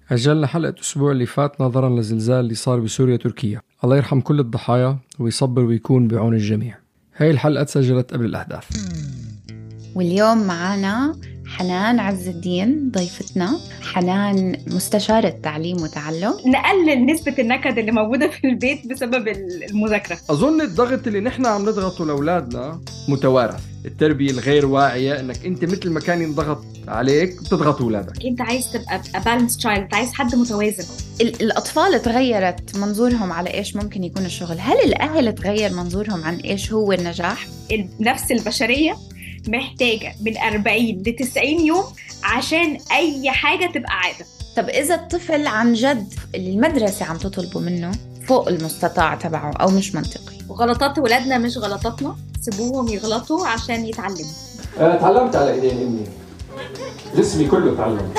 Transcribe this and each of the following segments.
أجلنا حلقة الأسبوع اللي فات نظرا للزلزال اللي صار بسوريا تركيا الله يرحم كل الضحايا ويصبر ويكون بعون الجميع هاي الحلقة تسجلت قبل الأحداث واليوم معنا حنان عز الدين ضيفتنا حنان مستشارة تعليم وتعلم نقلل نسبة النكد اللي موجودة في البيت بسبب المذاكرة أظن الضغط اللي نحن عم نضغطه لأولادنا متوارث التربية الغير واعية انك انت مثل ما كان ينضغط عليك بتضغط اولادك انت عايز تبقى بالانس تشايلد انت عايز حد متوازن الاطفال تغيرت منظورهم على ايش ممكن يكون الشغل هل الاهل تغير منظورهم عن ايش هو النجاح النفس البشرية محتاجة من 40 ل 90 يوم عشان أي حاجة تبقى عادة طب إذا الطفل عن جد المدرسة عم تطلبه منه فوق المستطاع تبعه أو مش منطقي وغلطات ولادنا مش غلطاتنا سيبوهم يغلطوا عشان يتعلموا أنا تعلمت على إيدين أمي جسمي كله تعلم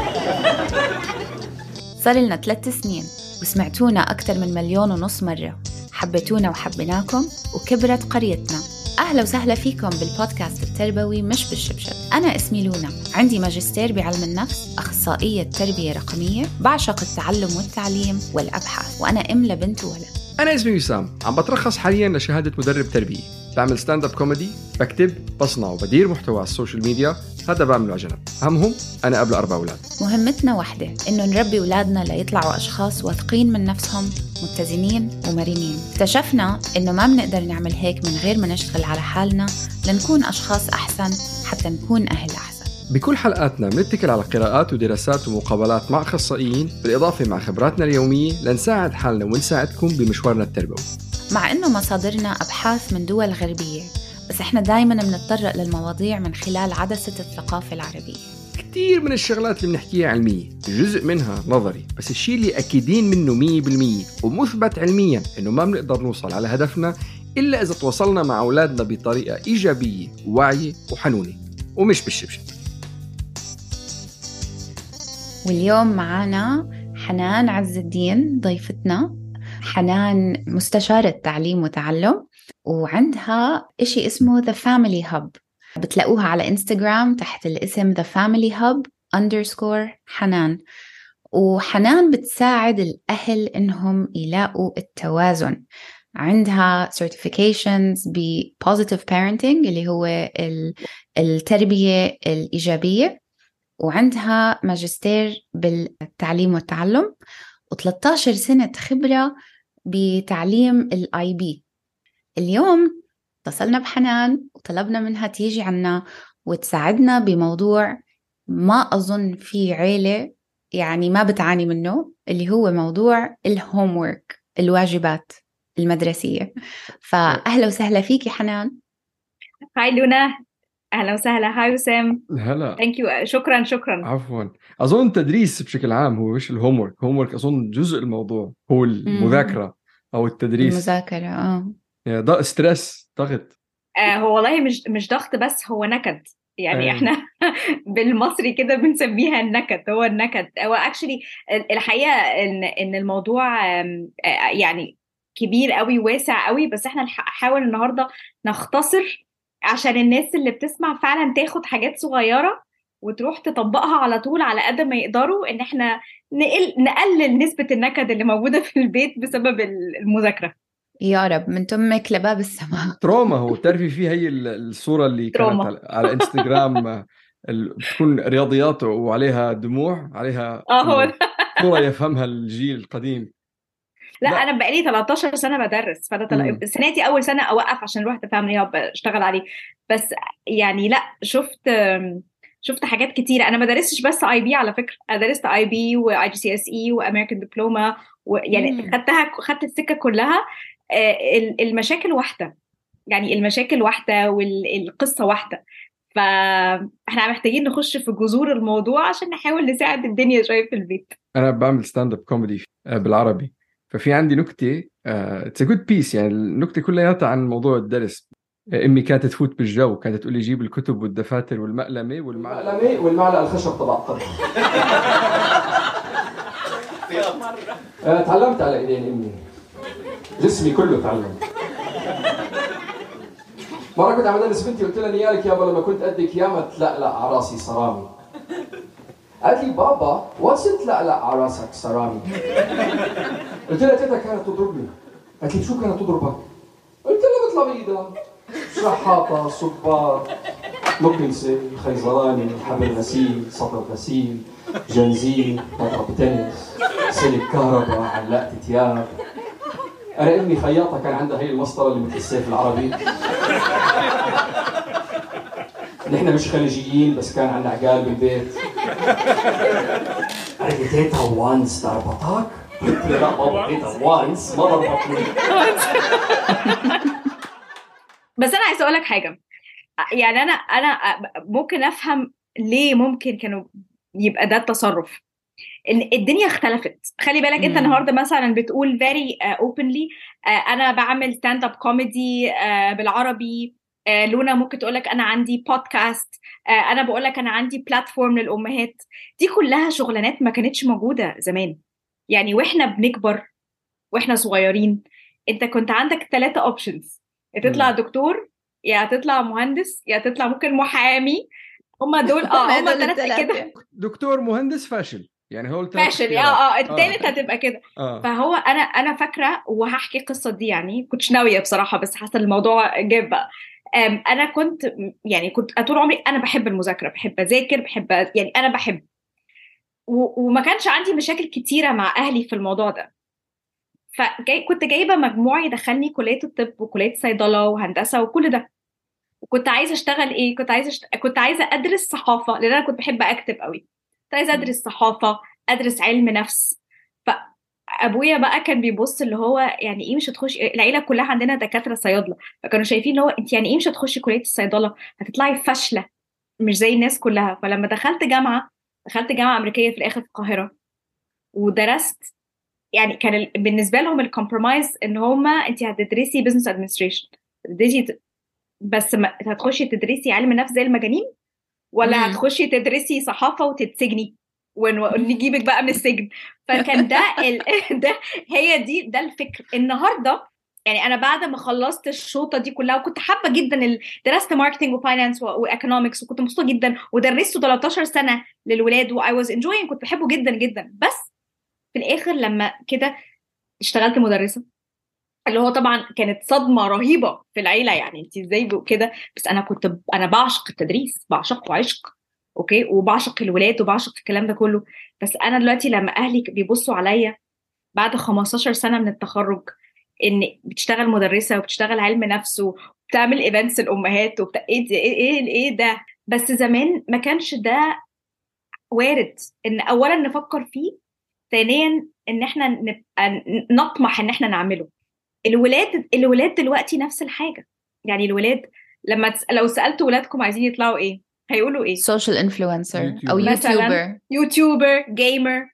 صار لنا ثلاث سنين وسمعتونا أكثر من مليون ونص مرة حبيتونا وحبيناكم وكبرت قريتنا أهلا وسهلا فيكم بالبودكاست التربوي مش بالشبشب أنا اسمي لونا عندي ماجستير بعلم النفس أخصائية تربية رقمية بعشق التعلم والتعليم والأبحاث وأنا أم لبنت وولد أنا اسمي وسام عم بترخص حاليا لشهادة مدرب تربية بعمل ستاند اب كوميدي بكتب بصنع وبدير محتوى على السوشيال ميديا هذا بعمله على جنب أهمهم أنا قبل أربع أولاد مهمتنا واحدة إنه نربي أولادنا ليطلعوا أشخاص واثقين من نفسهم متزنين ومرنين اكتشفنا إنه ما بنقدر نعمل هيك من غير ما نشتغل على حالنا لنكون أشخاص أحسن حتى نكون أهل أحسن بكل حلقاتنا بنتكل على قراءات ودراسات ومقابلات مع أخصائيين بالإضافة مع خبراتنا اليومية لنساعد حالنا ونساعدكم بمشوارنا التربوي مع إنه مصادرنا أبحاث من دول غربية بس إحنا دايما بنتطرق للمواضيع من خلال عدسة الثقافة العربية كثير من الشغلات اللي بنحكيها علمية جزء منها نظري بس الشيء اللي أكيدين منه مية بالمية ومثبت علميا إنه ما بنقدر نوصل على هدفنا إلا إذا تواصلنا مع أولادنا بطريقة إيجابية وواعية وحنونة ومش بالشبشب واليوم معنا حنان عز الدين ضيفتنا حنان مستشارة تعليم وتعلم وعندها إشي اسمه The Family Hub بتلاقوها على انستغرام تحت الاسم The Family Hub underscore حنان وحنان بتساعد الأهل إنهم يلاقوا التوازن عندها certifications ب positive parenting اللي هو التربية الإيجابية وعندها ماجستير بالتعليم والتعلم و13 سنة خبرة بتعليم الاي بي اليوم اتصلنا بحنان وطلبنا منها تيجي عنا وتساعدنا بموضوع ما أظن في عيلة يعني ما بتعاني منه اللي هو موضوع الهوم ورك الواجبات المدرسية فأهلا وسهلا فيكي حنان هاي لونا اهلا وسهلا هاي وسام هلا ثانك يو شكرا شكرا عفوا اظن التدريس بشكل عام هو مش الهوم ورك هوم ورك اظن جزء الموضوع هو المذاكره او التدريس المذاكره اه يعني ضغط ستريس ضغط آه هو والله مش مش ضغط بس هو نكد يعني أيه. احنا بالمصري كده بنسميها النكد هو النكد هو اكشلي الحقيقه ان ان الموضوع يعني كبير قوي واسع قوي بس احنا نحاول النهارده نختصر عشان الناس اللي بتسمع فعلا تاخد حاجات صغيره وتروح تطبقها على طول على قد ما يقدروا ان احنا نقل نقلل نسبه النكد اللي موجوده في البيت بسبب المذاكره يا رب من تمك لباب السماء تروما هو بتعرفي في هي الصوره اللي تروما. كانت على انستغرام بتكون رياضيات وعليها دموع عليها اه هو صوره يفهمها الجيل القديم لا, لا انا بقالي 13 سنه بدرس فانا تل... سنتي اول سنه اوقف عشان رحت فاميلي هاب اشتغل عليه بس يعني لا شفت شفت حاجات كتيرة أنا ما درستش بس أي بي على فكرة أنا درست أي بي وأي جي سي إس إي وأمريكان دبلوما ويعني خدتها خدت السكة كلها المشاكل واحدة يعني المشاكل واحدة والقصة واحدة فاحنا محتاجين نخش في جذور الموضوع عشان نحاول نساعد الدنيا شوية في البيت أنا بعمل ستاند اب كوميدي بالعربي ففي عندي نكته اتس ا جود بيس يعني النكته كلياتها عن موضوع الدرس امي كانت تفوت بالجو كانت تقول لي جيب الكتب والدفاتر والمقلمه والمعلقه والمعلقه الخشب تبع الطبخ تعلمت على ايدين امي جسمي كله تعلم مرة كنت عم ادرس بنتي قلت لها نيالك يابا لما كنت قدك ياما تلقلق على راسي صرامي قالت لي بابا واتس تلقلق على راسك سرامي قلت لها تيتا كانت تضربني قالت لي شو كانت تضربك؟ قلت لها بطلع بايدها شحاطة صبار مكنسة خيزراني حبل غسيل سطر غسيل جنزير مضرب تنس سلك كهرباء علقت ثياب انا امي خياطه كان عندها هي المسطره اللي مثل السيف العربي نحن مش خليجيين بس كان عندنا عقال بالبيت قالت لي تيتا وانس ضربتك؟ قلت له لا بابا تيتا وانس ما ضربتني بس انا عايزه اقول لك حاجه يعني انا انا ممكن افهم ليه ممكن كانوا يبقى ده التصرف ان الدنيا اختلفت خلي بالك انت النهارده مثلا بتقول فيري اوبنلي انا بعمل ستاند اب كوميدي بالعربي آه، لونا ممكن تقول لك انا عندي بودكاست آه، انا بقول لك انا عندي بلاتفورم للامهات دي كلها شغلانات ما كانتش موجوده زمان يعني واحنا بنكبر واحنا صغيرين انت كنت عندك ثلاثه اوبشنز يا تطلع دكتور يا تطلع مهندس يا تطلع ممكن محامي هم دول اه هم ثلاثه كده دكتور مهندس فاشل يعني هو فاشل اه اه الثالث هتبقى كده آه. فهو انا انا فاكره وهحكي القصه دي يعني كنتش ناويه بصراحه بس حاسه الموضوع جاب بقى انا كنت يعني كنت طول عمري انا بحب المذاكره بحب اذاكر بحب يعني انا بحب وما كانش عندي مشاكل كتيره مع اهلي في الموضوع ده فكنت جايبه مجموع يدخلني كليه الطب وكليه صيدله وهندسه وكل ده وكنت عايزه اشتغل ايه كنت عايزه أشت... كنت عايزه ادرس صحافه لان انا كنت بحب اكتب قوي كنت عايزه ادرس صحافه ادرس علم نفس ابويا بقى كان بيبص اللي هو يعني ايه مش هتخشي العيله كلها عندنا دكاتره صيادله فكانوا شايفين اللي هو انت يعني ايه مش هتخشي كليه الصيدله هتطلعي فاشله مش زي الناس كلها فلما دخلت جامعه دخلت جامعه امريكيه في الاخر في القاهره ودرست يعني كان بالنسبه لهم الكومبرومايز ان هما انت هتدرسي بزنس ادمنستريشن هتدرسي بس ما هتخشي تدرسي علم نفس زي المجانين ولا مم. هتخشي تدرسي صحافه وتتسجني ونجيبك بقى من السجن فكان ده ال... ده هي دي ده الفكر النهارده يعني انا بعد ما خلصت الشوطه دي كلها وكنت حابه جدا درست ماركتنج وفاينانس وايكونومكس وكنت مبسوطه جدا ودرسته 13 سنه للولاد واي واز انجوينج كنت بحبه جدا جدا بس في الاخر لما كده اشتغلت مدرسه اللي هو طبعا كانت صدمه رهيبه في العيله يعني انت ازاي كده بس انا كنت انا بعشق التدريس بعشقه عشق اوكي وبعشق الولاد وبعشق الكلام ده كله بس انا دلوقتي لما اهلي بيبصوا عليا بعد 15 سنه من التخرج ان بتشتغل مدرسه وبتشتغل علم نفس وبتعمل ايفنتس الامهات وبت... ايه ده ايه ايه ده بس زمان ما كانش ده وارد ان اولا نفكر فيه ثانيا ان احنا نبقى نطمح ان احنا نعمله الولاد الولاد دلوقتي نفس الحاجه يعني الولاد لما تس... لو سالت ولادكم عايزين يطلعوا ايه هيقولوا ايه سوشيال انفلونسر او يوتيوبر يوتيوبر جيمر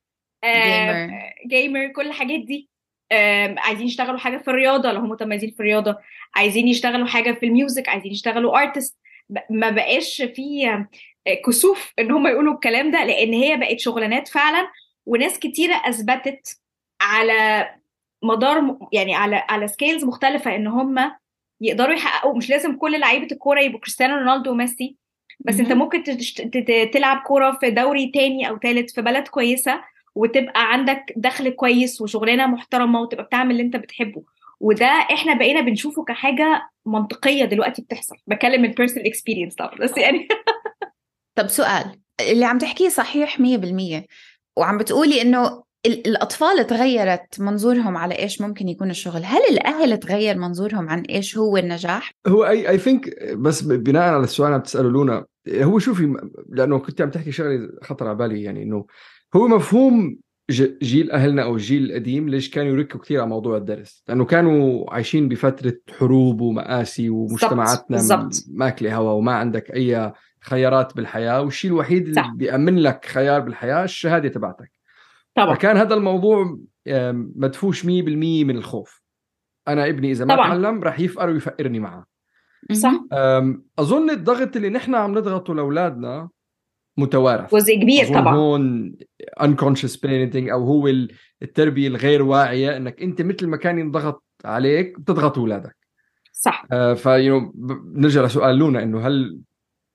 جيمر كل الحاجات دي عايزين يشتغلوا حاجه في الرياضه لو هم متميزين في الرياضه عايزين يشتغلوا حاجه في الميوزك عايزين يشتغلوا ارتست ما بقاش في كسوف ان هم يقولوا الكلام ده لان هي بقت شغلانات فعلا وناس كتيره اثبتت على مدار يعني على على سكيلز مختلفه ان هم يقدروا يحققوا مش لازم كل لعيبه الكوره يبقوا كريستيانو رونالدو وميسي بس انت ممكن تلعب كوره في دوري تاني او تالت في بلد كويسه وتبقى عندك دخل كويس وشغلانه محترمه وتبقى بتعمل اللي انت بتحبه وده احنا بقينا بنشوفه كحاجه منطقيه دلوقتي بتحصل بكلم من بيرسونال اكسبيرينس طبعا بس يعني طب سؤال اللي عم تحكيه صحيح 100% وعم بتقولي انه الأطفال تغيرت منظورهم على إيش ممكن يكون الشغل هل الأهل تغير منظورهم عن إيش هو النجاح؟ هو أي أي ثينك بس بناء على السؤال اللي عم تسأله لونا هو شوفي لأنه كنت عم تحكي شغلة خطر على بالي يعني إنه هو مفهوم جيل اهلنا او الجيل القديم ليش كانوا يركوا كثير على موضوع الدرس لانه كانوا عايشين بفتره حروب ومآسي ومجتمعاتنا ماكله هوا وما عندك اي خيارات بالحياه والشيء الوحيد اللي بيأمن لك خيار بالحياه الشهاده تبعتك طبعا فكان هذا الموضوع مدفوش 100% من الخوف انا ابني اذا ما طبعا. تعلم راح يفقر ويفقرني معه صح اظن الضغط اللي نحن عم نضغطه لاولادنا متوارث جزء كبير طبعا هون unconscious parenting او هو التربيه الغير واعيه انك انت مثل ما كان ينضغط عليك بتضغط اولادك صح آه فيو نرجع لسؤال لونا انه هل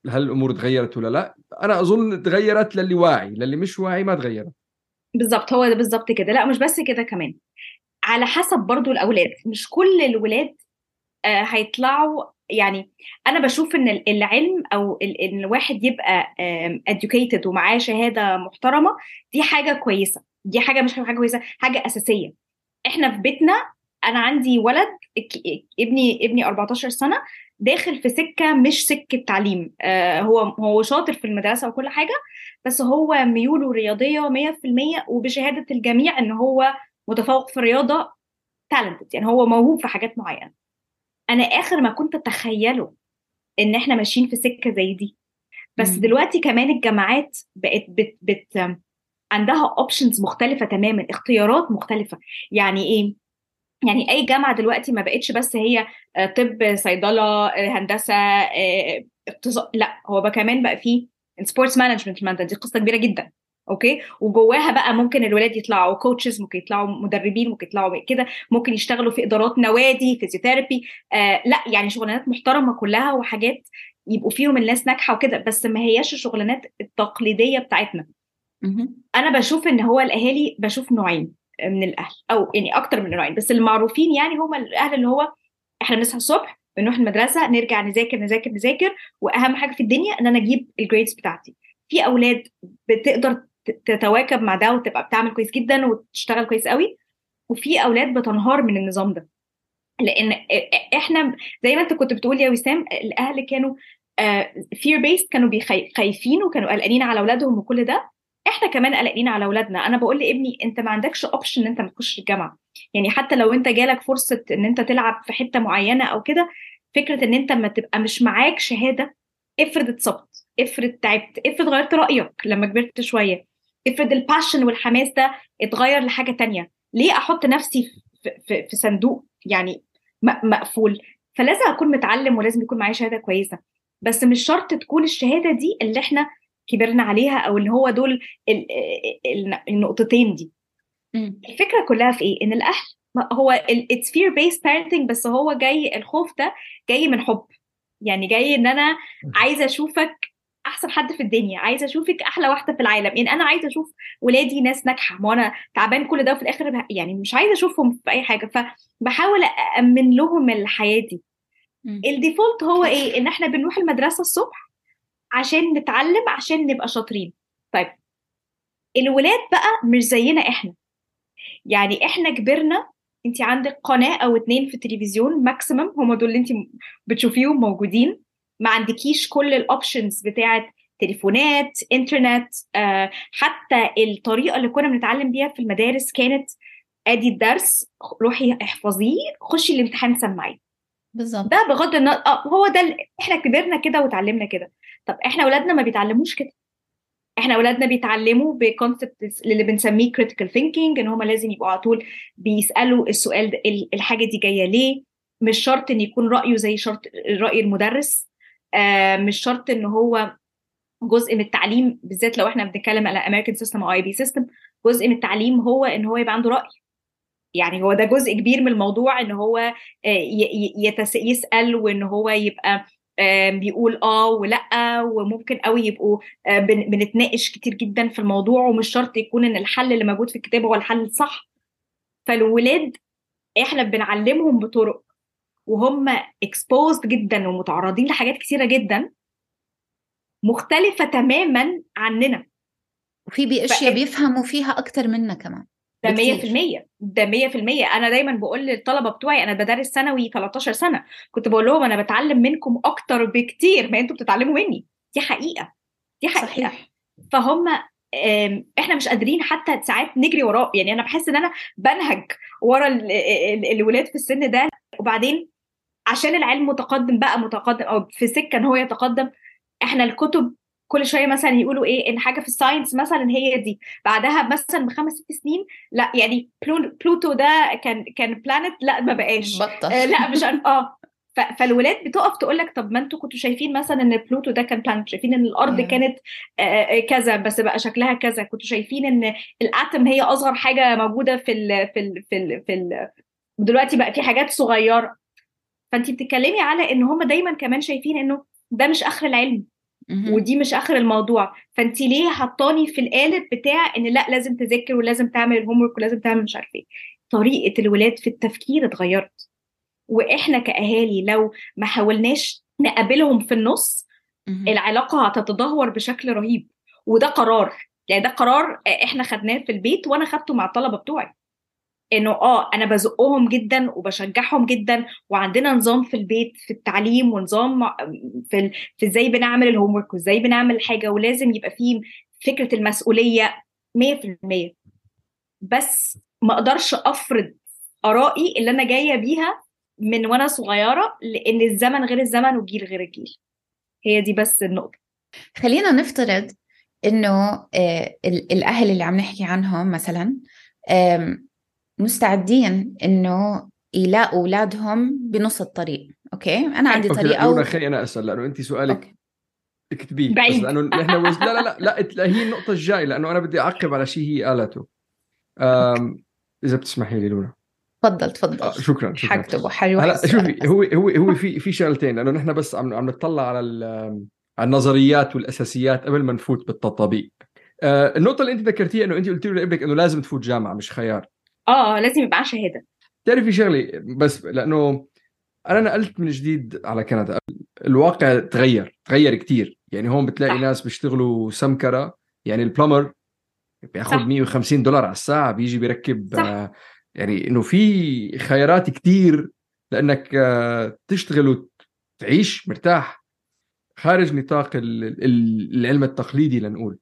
هل الامور تغيرت ولا لا انا اظن تغيرت للي واعي للي مش واعي ما تغيرت بالظبط هو ده بالظبط كده لا مش بس كده كمان على حسب برضو الاولاد مش كل الولاد آه هيطلعوا يعني انا بشوف ان العلم او ان الواحد يبقى educated ومعاه شهاده محترمه دي حاجه كويسه دي حاجه مش حاجه كويسه حاجه اساسيه احنا في بيتنا انا عندي ولد ابني ابني 14 سنه داخل في سكه مش سكه تعليم آه هو هو شاطر في المدرسه وكل حاجه بس هو ميوله رياضيه 100% وبشهاده الجميع ان هو متفوق في الرياضه تالنتد يعني هو موهوب في حاجات معينه انا اخر ما كنت اتخيله ان احنا ماشيين في سكه زي دي بس م. دلوقتي كمان الجامعات بقت بت بت عندها اوبشنز مختلفه تماما اختيارات مختلفه يعني ايه يعني اي جامعه دلوقتي ما بقتش بس هي طب صيدله هندسه اقتصاد لا هو بقى كمان بقى فيه سبورتس مانجمنت الماده دي قصه كبيره جدا اوكي وجواها بقى ممكن الولاد يطلعوا كوتشز ممكن يطلعوا مدربين ممكن يطلعوا كده ممكن يشتغلوا في ادارات نوادي فيزيوثيرابي آه لا يعني شغلانات محترمه كلها وحاجات يبقوا فيهم الناس ناجحه وكده بس ما هياش الشغلانات التقليديه بتاعتنا انا بشوف ان هو الاهالي بشوف نوعين من الاهل او يعني اكتر من نوعين بس المعروفين يعني هم الاهل اللي هو احنا بنصحى الصبح بنروح المدرسه نرجع نذاكر نذاكر نذاكر واهم حاجه في الدنيا ان انا اجيب الجريدز بتاعتي في اولاد بتقدر تتواكب مع ده وتبقى بتعمل كويس جدا وتشتغل كويس قوي وفي اولاد بتنهار من النظام ده لان احنا زي ما انت كنت بتقول يا وسام الاهل كانوا فير بيست كانوا خايفين وكانوا قلقانين على اولادهم وكل ده احنا كمان قلقانين على اولادنا انا بقول لابني انت ما عندكش اوبشن ان انت ما تخش الجامعه يعني حتى لو انت جالك فرصه ان انت تلعب في حته معينه او كده فكره ان انت ما تبقى مش معاك شهاده افرض اتصبت افرض تعبت افرض غيرت رايك لما كبرت شويه افرض الباشن والحماس ده اتغير لحاجه تانية ليه احط نفسي في, في, في صندوق يعني مقفول فلازم اكون متعلم ولازم يكون معايا شهاده كويسه بس مش شرط تكون الشهاده دي اللي احنا كبرنا عليها او اللي هو دول النقطتين دي الفكره كلها في ايه ان الاهل هو اتس فير بيست بارنتنج بس هو جاي الخوف ده جاي من حب يعني جاي ان انا عايزه اشوفك احسن حد في الدنيا عايزه اشوفك احلى واحده في العالم يعني انا عايزه اشوف ولادي ناس ناجحه ما انا تعبان كل ده وفي الاخر يعني مش عايزه اشوفهم في اي حاجه فبحاول امن لهم الحياه دي الديفولت هو ايه ان احنا بنروح المدرسه الصبح عشان نتعلم عشان نبقى شاطرين طيب الولاد بقى مش زينا احنا يعني احنا كبرنا انت عندك قناه او اتنين في التلفزيون ماكسيمم هم دول اللي انت بتشوفيهم موجودين ما عندكيش كل الاوبشنز بتاعه تليفونات انترنت آه حتى الطريقه اللي كنا بنتعلم بيها في المدارس كانت ادي الدرس روحي احفظيه خشي الامتحان سمعيه بالظبط ده بغض النظر آه هو ده ال... احنا كبرنا كده وتعلمنا كده طب احنا اولادنا ما بيتعلموش كده احنا اولادنا بيتعلموا بكونسبت اللي بنسميه critical thinking ان هم لازم يبقوا على طول بيسالوا السؤال ده الحاجه دي جايه ليه مش شرط ان يكون رايه زي شرط راي المدرس آه مش شرط ان هو جزء من التعليم بالذات لو احنا بنتكلم على امريكان سيستم او اي بي سيستم جزء من التعليم هو ان هو يبقى عنده راي يعني هو ده جزء كبير من الموضوع ان هو يتس يسال وان هو يبقى بيقول اه ولا وممكن قوي يبقوا بنتناقش كتير جدا في الموضوع ومش شرط يكون ان الحل اللي موجود في الكتاب هو الحل الصح فالولاد احنا بنعلمهم بطرق وهم اكسبوزد جدا ومتعرضين لحاجات كثيره جدا مختلفه تماما عننا وفي باشياء بيفهموا فيها اكتر منا كمان ده 100% ده 100% انا دايما بقول للطلبه بتوعي انا بدرس ثانوي 13 سنه كنت بقول لهم انا بتعلم منكم اكتر بكتير ما انتوا بتتعلموا مني دي حقيقه دي حقيقه صحيح. فهم احنا مش قادرين حتى ساعات نجري وراه يعني انا بحس ان انا بنهج ورا الولاد في السن ده وبعدين عشان العلم متقدم بقى متقدم او في سكه ان هو يتقدم احنا الكتب كل شويه مثلا يقولوا ايه ان حاجه في الساينس مثلا هي دي بعدها مثلا بخمس ست سنين لا يعني بلوتو ده كان كان بلانت لا ما بقاش بطل آه لا مش اه فالولاد بتقف تقول لك طب ما انتوا كنتوا شايفين مثلا ان بلوتو ده كان بلانت شايفين ان الارض مم. كانت آه كذا بس بقى شكلها كذا كنتوا شايفين ان الاتم هي اصغر حاجه موجوده في ال في ال في ال في ال دلوقتي بقى في حاجات صغيره فانت بتتكلمي على ان هم دايما كمان شايفين انه ده مش اخر العلم ودي مش اخر الموضوع فانت ليه حطاني في القالب بتاع ان لا لازم تذاكر ولازم تعمل الهوم ورك ولازم تعمل مش عارف ايه طريقه الولاد في التفكير اتغيرت واحنا كاهالي لو ما حاولناش نقابلهم في النص العلاقه هتتدهور بشكل رهيب وده قرار يعني ده قرار احنا خدناه في البيت وانا خدته مع الطلبه بتوعي انه اه انا بزقهم جدا وبشجعهم جدا وعندنا نظام في البيت في التعليم ونظام في ال... في ازاي بنعمل الهوم ورك وازاي بنعمل الحاجه ولازم يبقى فيه فكره المسؤوليه 100% بس ما اقدرش افرض ارائي اللي انا جايه بيها من وانا صغيره لان الزمن غير الزمن والجيل غير الجيل هي دي بس النقطه خلينا نفترض انه آه، الاهل اللي عم نحكي عنهم مثلا مستعدين انه يلاقوا اولادهم بنص الطريق اوكي انا عندي أوكي. طريقه و... خلي انا اسال لانه انت سؤالك اكتبيه بعيد لانه نحن وز... لا لا لا لا هي النقطه الجايه لانه انا بدي اعقب على شيء هي قالته أم... اذا بتسمحي لي لونا تفضل تفضل آه شكرا شكرا حكتبه حلو هلا شوفي هو هو هو في في شغلتين لانه نحن بس عم عم نطلع على على النظريات والاساسيات قبل ما نفوت بالتطبيق آه النقطه اللي انت ذكرتيها انه انت قلتي لابنك انه لازم تفوت جامعه مش خيار اه لازم يبقى شهاده تعرفي شغلي بس لانه انا نقلت من جديد على كندا الواقع تغير تغير كتير يعني هون بتلاقي صح. ناس بيشتغلوا سمكره يعني البلمر بياخذ 150 دولار على الساعه بيجي بيركب صح. آه يعني انه في خيارات كتير لانك آه تشتغل وتعيش مرتاح خارج نطاق العلم التقليدي لنقول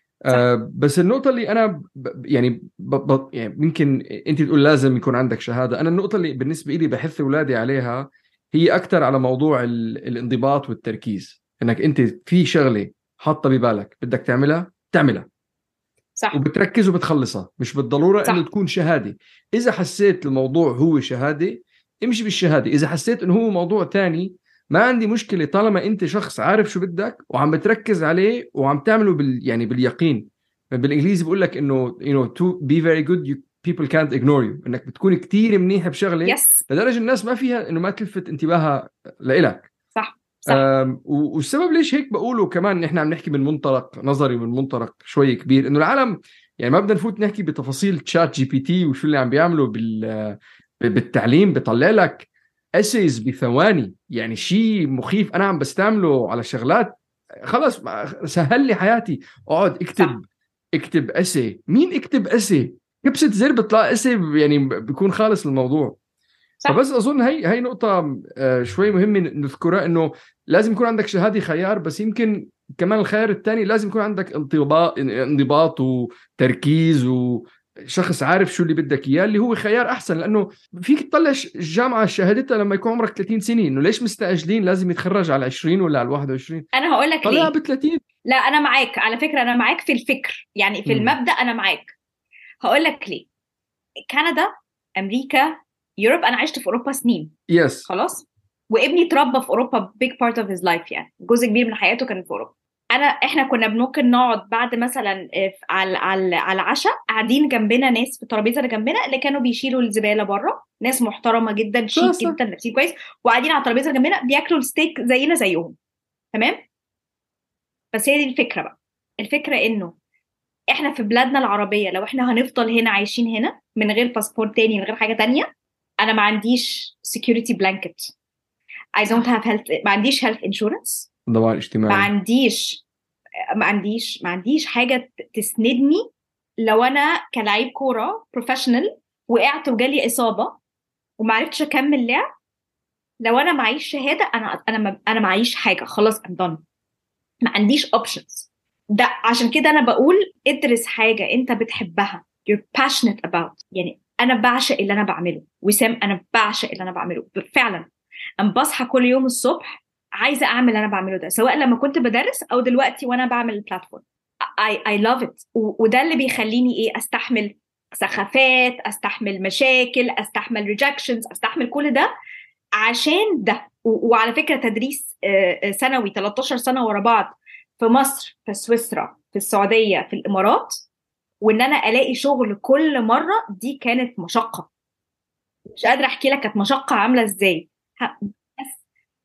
آه بس النقطة اللي أنا ب يعني, ب ب يعني يمكن أنت تقول لازم يكون عندك شهادة، أنا النقطة اللي بالنسبة لي بحث أولادي عليها هي أكثر على موضوع الانضباط والتركيز، إنك أنت في شغلة حاطة ببالك بدك تعملها تعملها صح وبتركز وبتخلصها، مش بالضرورة صح. إنه تكون شهادة، إذا حسيت الموضوع هو شهادة امشي بالشهادة، إذا حسيت إنه هو موضوع ثاني ما عندي مشكله طالما انت شخص عارف شو بدك وعم بتركز عليه وعم تعمله بال يعني باليقين بالانجليزي بقول لك انه يو نو تو بي فيري جود people can't ignore you انك بتكون كتير منيح بشغله yes. لدرجه الناس ما فيها انه ما تلفت انتباهها لإلك صح صح والسبب ليش هيك بقوله كمان نحن عم نحكي من منطلق نظري من منطلق شوي كبير انه العالم يعني ما بدنا نفوت نحكي بتفاصيل تشات جي بي تي وشو اللي عم بيعملوا بال بالتعليم بيطلع لك اسيز بثواني يعني شيء مخيف انا عم بستعمله على شغلات خلص سهل لي حياتي اقعد اكتب صح. اكتب اسي مين اكتب اسي كبسة زر بيطلع اسي يعني بيكون خالص الموضوع صح. فبس اظن هي هي نقطة آه، شوي مهمة نذكرها انه لازم يكون عندك شهادة خيار بس يمكن كمان الخيار الثاني لازم يكون عندك انضباط انضباط وتركيز و شخص عارف شو اللي بدك اياه اللي هو خيار احسن لانه فيك تطلع الجامعه شهادتها لما يكون عمرك 30 سنه انه ليش مستعجلين لازم يتخرج على 20 ولا على 21 انا هقول لك ليه ب 30 لا انا معاك على فكره انا معاك في الفكر يعني في م. المبدا انا معاك هقول لك ليه كندا امريكا يوروب انا عشت في اوروبا سنين يس yes. خلاص وابني اتربى في اوروبا بيج بارت اوف هيز لايف يعني جزء كبير من حياته كان في اوروبا انا احنا كنا ممكن نقعد بعد مثلا آه، على على على العشاء قاعدين جنبنا ناس في الترابيزه اللي جنبنا اللي كانوا بيشيلوا الزباله بره ناس محترمه جدا شيك جدا لابسين كويس وقاعدين على الترابيزه اللي جنبنا بياكلوا الستيك زينا زيهم تمام بس هي دي الفكره بقى الفكره انه احنا في بلادنا العربيه لو احنا هنفضل هنا عايشين هنا من غير باسبور تاني من غير حاجه تانية انا ما عنديش security blanket I don't have health ما عنديش health insurance ضمان اجتماعي ما عنديش ما عنديش ما عنديش حاجه تسندني لو انا كلاعب كوره بروفيشنال وقعت وجالي اصابه وما عرفتش اكمل لعب لو انا معيش شهاده انا انا انا معيش حاجه خلاص ام دون ما عنديش اوبشنز ده عشان كده انا بقول ادرس حاجه انت بتحبها you're passionate about يعني انا بعشق اللي انا بعمله وسام انا بعشق اللي انا بعمله فعلا انا بصحى كل يوم الصبح عايزه اعمل اللي انا بعمله ده سواء لما كنت بدرس او دلوقتي وانا بعمل البلاتفورم I, I love it وده اللي بيخليني ايه استحمل سخافات استحمل مشاكل استحمل ريجكشنز استحمل كل ده عشان ده وعلى فكره تدريس سنوي 13 سنه ورا بعض في مصر في سويسرا في السعوديه في الامارات وان انا الاقي شغل كل مره دي كانت مشقه مش قادره احكي لك كانت مشقه عامله ازاي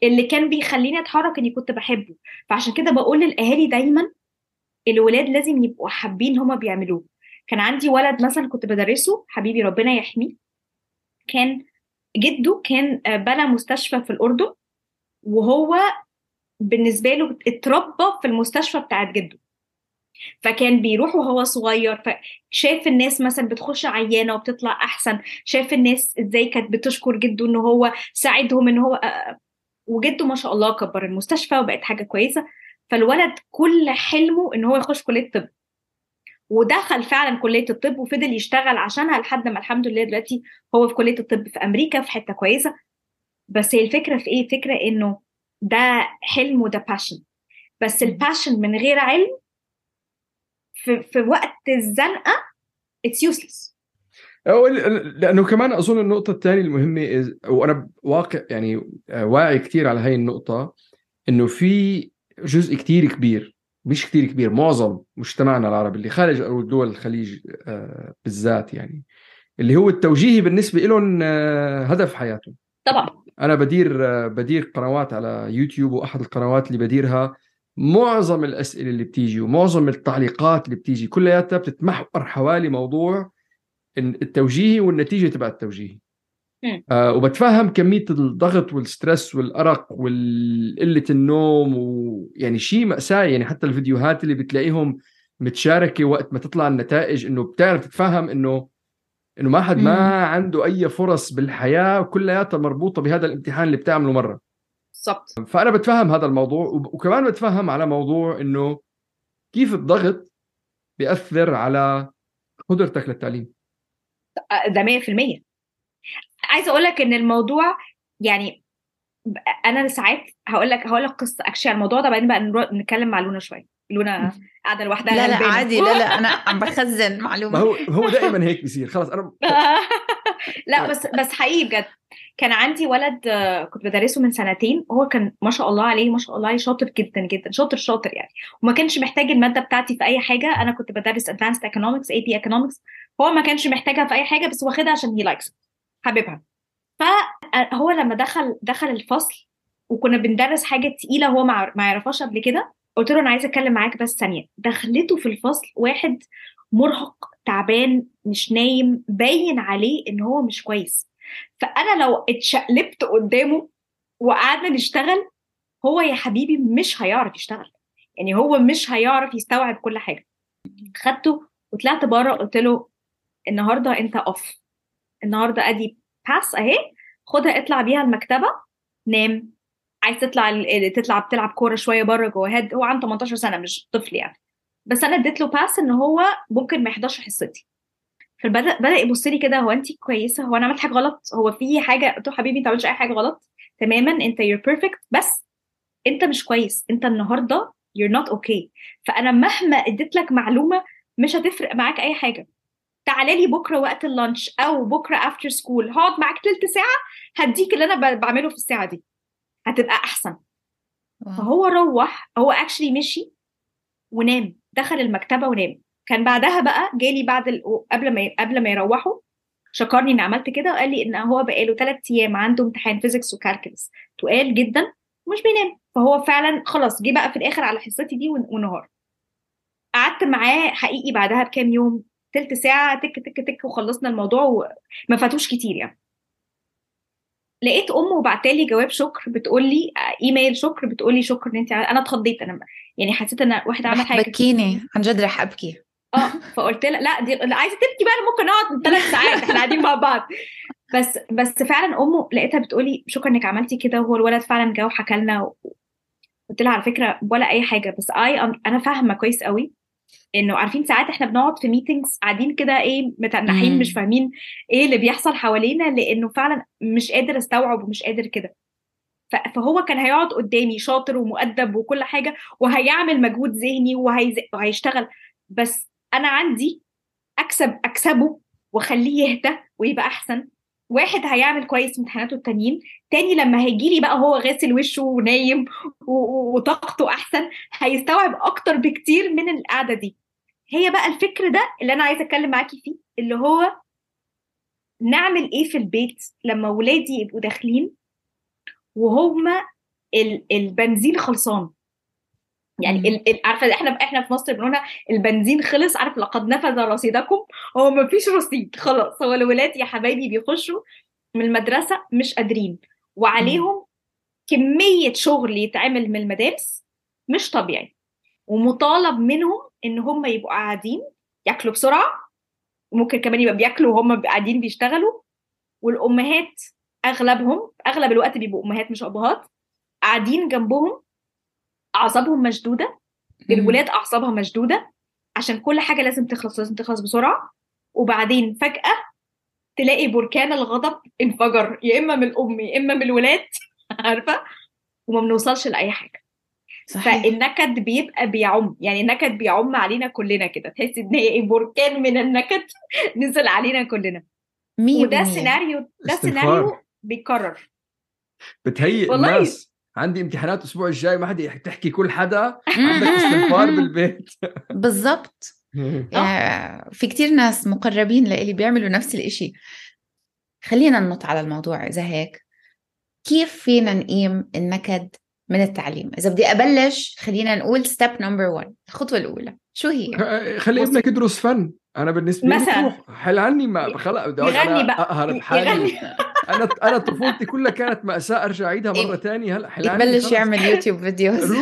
اللي كان بيخليني اتحرك اني كنت بحبه فعشان كده بقول للاهالي دايما الولاد لازم يبقوا حابين هما بيعملوه كان عندي ولد مثلا كنت بدرسه حبيبي ربنا يحميه كان جده كان بنى مستشفى في الاردن وهو بالنسبه له اتربى في المستشفى بتاعت جده فكان بيروح وهو صغير فشاف الناس مثلا بتخش عيانه وبتطلع احسن شاف الناس ازاي كانت بتشكر جده ان هو ساعدهم ان هو وجده ما شاء الله كبر المستشفى وبقت حاجه كويسه فالولد كل حلمه ان هو يخش كليه الطب ودخل فعلا كليه الطب وفضل يشتغل عشانها لحد ما الحمد لله دلوقتي هو في كليه الطب في امريكا في حته كويسه بس هي الفكره في ايه الفكره انه ده حلم وده باشن بس الباشن من غير علم في, في وقت الزنقه اتس يوسلس لانه كمان اظن النقطه الثانيه المهمه وانا واقع يعني واعي كثير على هاي النقطه انه في جزء كثير كبير مش كثير كبير معظم مجتمعنا العربي اللي خارج او دول الخليج بالذات يعني اللي هو التوجيهي بالنسبه لهم هدف حياتهم طبعا انا بدير بدير قنوات على يوتيوب واحد القنوات اللي بديرها معظم الاسئله اللي بتيجي ومعظم التعليقات اللي بتيجي كلياتها بتتمحور حوالي موضوع التوجيهي والنتيجه تبع التوجيهي آه وبتفهم كميه الضغط والستريس والارق وقله النوم ويعني شيء ماساه يعني حتى الفيديوهات اللي بتلاقيهم متشاركه وقت ما تطلع النتائج انه بتعرف تتفهم انه انه ما حد ما عنده اي فرص بالحياه كلياتها مربوطه بهذا الامتحان اللي بتعمله مره بالضبط فانا بتفهم هذا الموضوع وكمان بتفهم على موضوع انه كيف الضغط بياثر على قدرتك للتعليم ده 100% عايزه اقول لك ان الموضوع يعني انا ساعات هقول لك هقول لك قصه اكشلي على الموضوع ده بعدين بقى نتكلم مع لونا شويه لونا قاعده لوحدها لا لا عادي لا لا انا عم بخزن معلومه هو هو دائما هيك بيصير خلص انا لا بس بس حقيقي بجد كان عندي ولد كنت بدرسه من سنتين هو كان ما شاء الله عليه ما شاء الله عليه شاطر جدا جدا شاطر شاطر يعني وما كانش محتاج الماده بتاعتي في اي حاجه انا كنت بدرس ادفانسد ايكونومكس اي بي ايكونومكس هو ما كانش محتاجها في اي حاجه بس واخدها عشان هي لايكس حاببها فهو لما دخل دخل الفصل وكنا بندرس حاجه تقيله هو ما يعرفهاش قبل كده قلت له انا عايزه اتكلم معاك بس ثانيه دخلته في الفصل واحد مرهق تعبان مش نايم باين عليه ان هو مش كويس فانا لو اتشقلبت قدامه وقعدنا نشتغل هو يا حبيبي مش هيعرف يشتغل يعني هو مش هيعرف يستوعب كل حاجه خدته وطلعت بره قلت له النهارده انت اوف النهارده ادي باس اهي خدها اطلع بيها المكتبه نام عايز تطلع تطلع بتلعب كوره شويه بره جوه هاد هو عنده 18 سنه مش طفل يعني بس انا اديت له باس ان هو ممكن ما يحضرش حصتي فبدا بدا يبص لي كده هو انت كويسه هو انا عملت حاجه غلط هو في حاجه قلت له حبيبي انت ما عملتش اي حاجه غلط تماما انت يور بيرفكت بس انت مش كويس انت النهارده you're not okay فانا مهما اديت لك معلومه مش هتفرق معاك اي حاجه تعالى لي بكره وقت اللانش او بكره افتر سكول هقعد معاك تلت ساعه هديك اللي انا بعمله في الساعه دي هتبقى احسن فهو روح هو اكشلي مشي ونام دخل المكتبه ونام كان بعدها بقى جالي بعد ال... قبل ما قبل ما يروحوا شكرني اني عملت كده وقال لي ان هو بقاله ثلاث ايام عنده امتحان فيزيكس وكالكلس تقال جدا ومش بينام فهو فعلا خلاص جه بقى في الاخر على حصتي دي ونهار قعدت معاه حقيقي بعدها بكام يوم تلت ساعة تك تك تك وخلصنا الموضوع وما فاتوش كتير يعني لقيت امه بعتالي جواب شكر بتقول لي ايميل شكر بتقول لي شكرا ان انت انا اتخضيت انا يعني حسيت ان واحده عملت حاجه بكيني عن جد رح ابكي اه فقلت لها لا دي عايزه تبكي بقى انا ممكن اقعد ثلاث ساعات احنا قاعدين مع بعض بس بس فعلا امه لقيتها بتقولي شكرا انك عملتي كده وهو الولد فعلا جه وحكى لنا قلت لها على فكره ولا اي حاجه بس اي انا فاهمه كويس قوي انه عارفين ساعات احنا بنقعد في ميتينجز قاعدين كده ايه متنحين مش فاهمين ايه اللي بيحصل حوالينا لانه فعلا مش قادر استوعب ومش قادر كده فهو كان هيقعد قدامي شاطر ومؤدب وكل حاجه وهيعمل مجهود ذهني وهيز... وهيشتغل بس انا عندي اكسب اكسبه واخليه يهدى ويبقى احسن واحد هيعمل كويس امتحاناته التانيين تاني لما هيجي لي بقى هو غاسل وشه ونايم وطاقته احسن هيستوعب اكتر بكتير من القعده دي هي بقى الفكر ده اللي انا عايزه اتكلم معاكي فيه اللي هو نعمل ايه في البيت لما ولادي يبقوا داخلين وهم البنزين خلصان يعني عارفه احنا احنا في مصر بنقولها البنزين خلص عارف لقد نفذ رصيدكم هو ما فيش رصيد خلاص هو الولاد يا حبايبي بيخشوا من المدرسه مش قادرين وعليهم كميه شغل يتعمل من المدارس مش طبيعي ومطالب منهم ان هم يبقوا قاعدين ياكلوا بسرعه وممكن كمان يبقى بياكلوا وهم قاعدين بيشتغلوا والامهات اغلبهم اغلب الوقت بيبقوا امهات مش ابهات قاعدين جنبهم اعصابهم مشدوده الولاد اعصابها مشدوده عشان كل حاجه لازم تخلص لازم تخلص بسرعه وبعدين فجاه تلاقي بركان الغضب انفجر يا اما من الام يا اما من الولاد عارفه وما بنوصلش لاي حاجه صحيح. فالنكد بيبقى بيعم يعني النكد بيعم علينا كلنا كده تحس ان هي ايه بركان من النكد نزل علينا كلنا وده سيناريو ده سيناريو بيتكرر بتهيئ الناس عندي امتحانات الاسبوع الجاي ما حد تحكي كل حدا عندك استغفار بالبيت بالضبط آه، في كتير ناس مقربين لإلي بيعملوا نفس الإشي خلينا ننط على الموضوع إذا هيك كيف فينا نقيم النكد من التعليم إذا بدي أبلش خلينا نقول ستيب نمبر 1 الخطوة الأولى شو هي؟ خلي ابنك يدرس فن أنا بالنسبة لي مثلا حل عني ما خلق بدي يغني بقى أهرب حالي انا انا طفولتي كلها كانت ماساه ارجع اعيدها مره ثانيه هلا حلعني يبلش يعمل يوتيوب فيديوز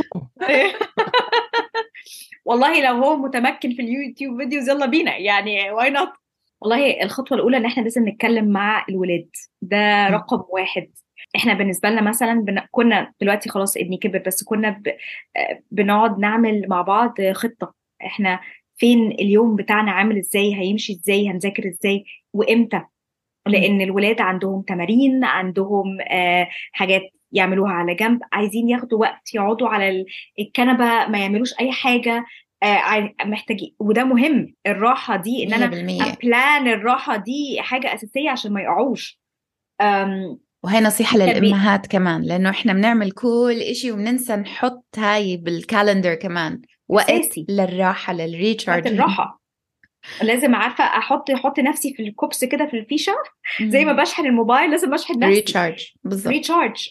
والله لو هو متمكن في اليوتيوب فيديوز يلا بينا يعني واي نوت والله الخطوه الاولى ان احنا لازم نتكلم مع الولاد ده رقم واحد احنا بالنسبه لنا مثلا بن... كنا دلوقتي خلاص ابني كبر بس كنا ب... بنقعد نعمل مع بعض خطه احنا فين اليوم بتاعنا عامل ازاي هيمشي ازاي هنذاكر ازاي وامتى لان الولاد عندهم تمارين عندهم آه حاجات يعملوها على جنب عايزين ياخدوا وقت يقعدوا على الكنبه ما يعملوش اي حاجه آه محتاجين وده مهم الراحه دي ان انا بلان الراحه دي حاجه اساسيه عشان ما يقعوش وهي نصيحة للأمهات كمان لأنه إحنا بنعمل كل إشي وبننسى نحط هاي بالكالندر كمان وقت أساسي. للراحة للريتشارج الراحة لازم عارفه احط احط نفسي في الكوبس كده في الفيشه زي ما بشحن الموبايل لازم اشحن نفسي ريتشارج بالظبط ريتشارج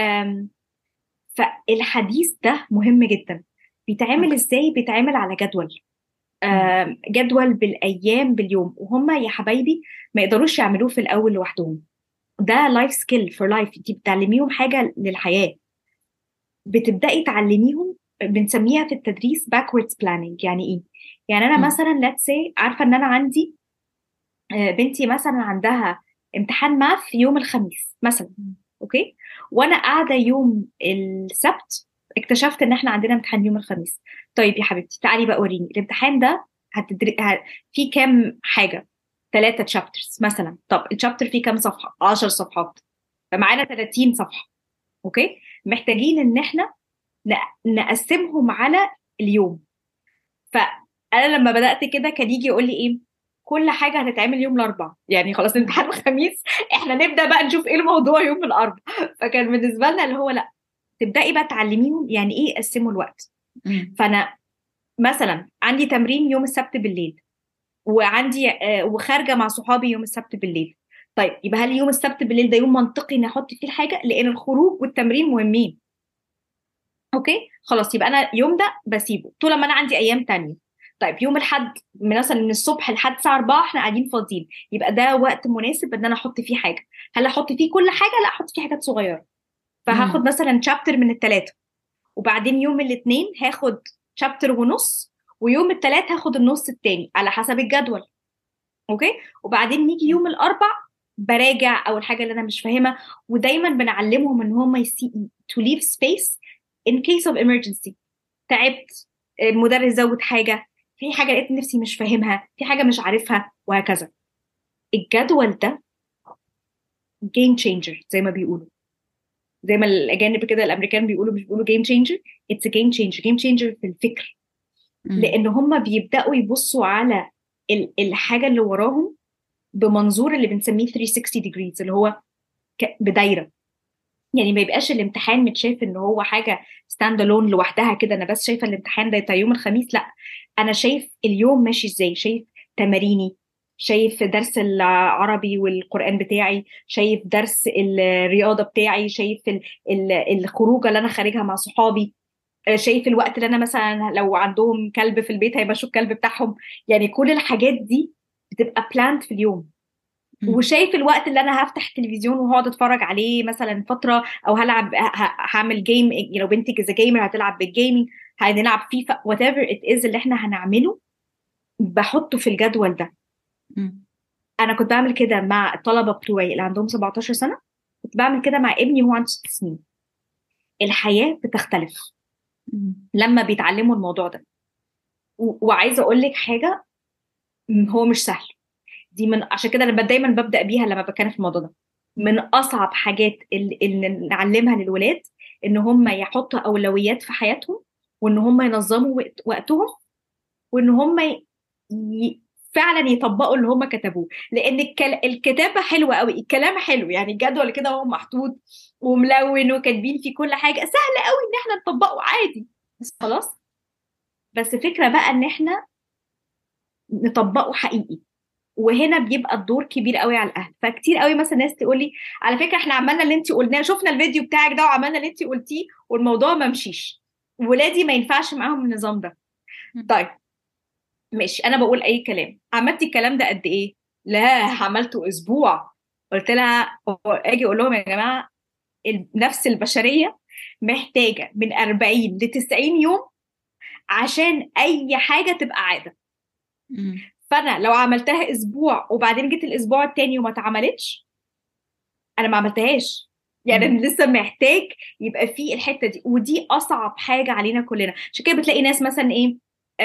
فالحديث ده مهم جدا بيتعمل ازاي بيتعمل على جدول جدول بالايام باليوم وهم يا حبايبي ما يقدروش يعملوه في الاول لوحدهم ده لايف سكيل فور لايف انت بتعلميهم حاجه للحياه بتبداي تعلميهم بنسميها في التدريس باكوردز بلاننج يعني ايه يعني انا مثلا ليتس سي عارفه ان انا عندي آه، بنتي مثلا عندها امتحان ماث يوم الخميس مثلا اوكي وانا قاعده يوم السبت اكتشفت ان احنا عندنا امتحان يوم الخميس طيب يا حبيبتي تعالي بقى وريني الامتحان ده هتدري في كام حاجه ثلاثه تشابترز مثلا طب الشابتر فيه كام صفحه 10 صفحات فمعانا 30 صفحه اوكي محتاجين ان احنا نقسمهم على اليوم فانا لما بدات كده كان يجي يقول لي ايه كل حاجه هتتعمل يوم الاربعاء يعني خلاص امتحان الخميس احنا نبدا بقى نشوف ايه الموضوع يوم الاربعاء فكان بالنسبه لنا اللي هو لا تبداي بقى تعلميهم يعني ايه يقسموا الوقت فانا مثلا عندي تمرين يوم السبت بالليل وعندي آه وخارجه مع صحابي يوم السبت بالليل طيب يبقى هل يوم السبت بالليل ده يوم منطقي اني احط فيه الحاجه لان الخروج والتمرين مهمين اوكي خلاص يبقى انا يوم ده بسيبه طول ما انا عندي ايام تانية طيب يوم الحد مثلا من الصبح لحد الساعه 4 احنا قاعدين فاضيين يبقى ده وقت مناسب ان انا احط فيه حاجه هل احط فيه كل حاجه لا احط فيه حاجات صغيره فهاخد مم. مثلا شابتر من الثلاثه وبعدين يوم الاثنين هاخد شابتر ونص ويوم الثلاث هاخد النص الثاني على حسب الجدول اوكي وبعدين نيجي يوم الاربع براجع او الحاجه اللي انا مش فاهمها ودايما بنعلمهم ان هم يسي تو ليف سبيس in case of emergency تعبت المدرس زود حاجه في حاجه لقيت نفسي مش فاهمها في حاجه مش عارفها وهكذا الجدول ده جيم تشينجر زي ما بيقولوا زي ما الاجانب كده الامريكان بيقولوا مش بيقولوا جيم تشينجر اتس جيم تشينجر جيم تشينجر في الفكر لان هم بيبداوا يبصوا على الحاجه اللي وراهم بمنظور اللي بنسميه 360 ديجريز اللي هو بدايره يعني ما يبقاش الامتحان متشاف ان هو حاجه ستاند الون لوحدها كده انا بس شايفه الامتحان ده بتاع يوم الخميس لا انا شايف اليوم ماشي ازاي شايف تماريني شايف درس العربي والقرآن بتاعي شايف درس الرياضة بتاعي شايف الخروجة اللي أنا خارجها مع صحابي آه، شايف الوقت اللي أنا مثلا لو عندهم كلب في البيت هيمشوا الكلب بتاعهم يعني كل الحاجات دي بتبقى بلانت في اليوم وشايف الوقت اللي انا هفتح التلفزيون وهقعد اتفرج عليه مثلا فتره او هلعب هعمل جيم لو بنتي اذا جيمر هتلعب بالجيمنج هنلعب فيفا وات ايفر ات از اللي احنا هنعمله بحطه في الجدول ده انا كنت بعمل كده مع الطلبه بتوعي اللي عندهم 17 سنه كنت بعمل كده مع ابني وهو عنده 6 سنين الحياه بتختلف لما بيتعلموا الموضوع ده وعايزه اقول لك حاجه هو مش سهل دي من عشان كده انا دايما ببدا بيها لما بتكلم في الموضوع ده من اصعب حاجات اللي, اللي نعلمها للولاد ان هم يحطوا اولويات في حياتهم وان هم ينظموا وقتهم وان هم ي... فعلا يطبقوا اللي هم كتبوه لان الكتابه حلوه قوي الكلام حلو يعني الجدول كده هو محطوط وملون وكاتبين فيه كل حاجه سهل قوي ان احنا نطبقه عادي خلاص بس فكره بقى ان احنا نطبقه حقيقي وهنا بيبقى الدور كبير قوي على الاهل فكتير قوي مثلا ناس تقول لي على فكره احنا عملنا اللي انت قلناه شفنا الفيديو بتاعك ده وعملنا اللي انت قلتيه والموضوع ما مشيش ولادي ما ينفعش معاهم النظام ده طيب ماشي انا بقول اي كلام عملتي الكلام ده قد ايه لا عملته اسبوع قلت لها اجي اقول لهم يا جماعه النفس البشريه محتاجه من 40 ل 90 يوم عشان اي حاجه تبقى عاده فانا لو عملتها اسبوع وبعدين جيت الاسبوع التاني وما اتعملتش انا ما عملتهاش يعني انا لسه محتاج يبقى في الحته دي ودي اصعب حاجه علينا كلنا عشان كده بتلاقي ناس مثلا ايه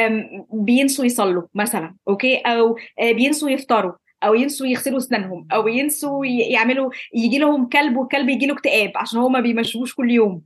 بينسوا يصلوا مثلا اوكي او آه، بينسوا يفطروا او ينسوا يغسلوا اسنانهم او ينسوا يعملوا يجي لهم كلب والكلب يجي له اكتئاب عشان هو ما بيمشوش كل يوم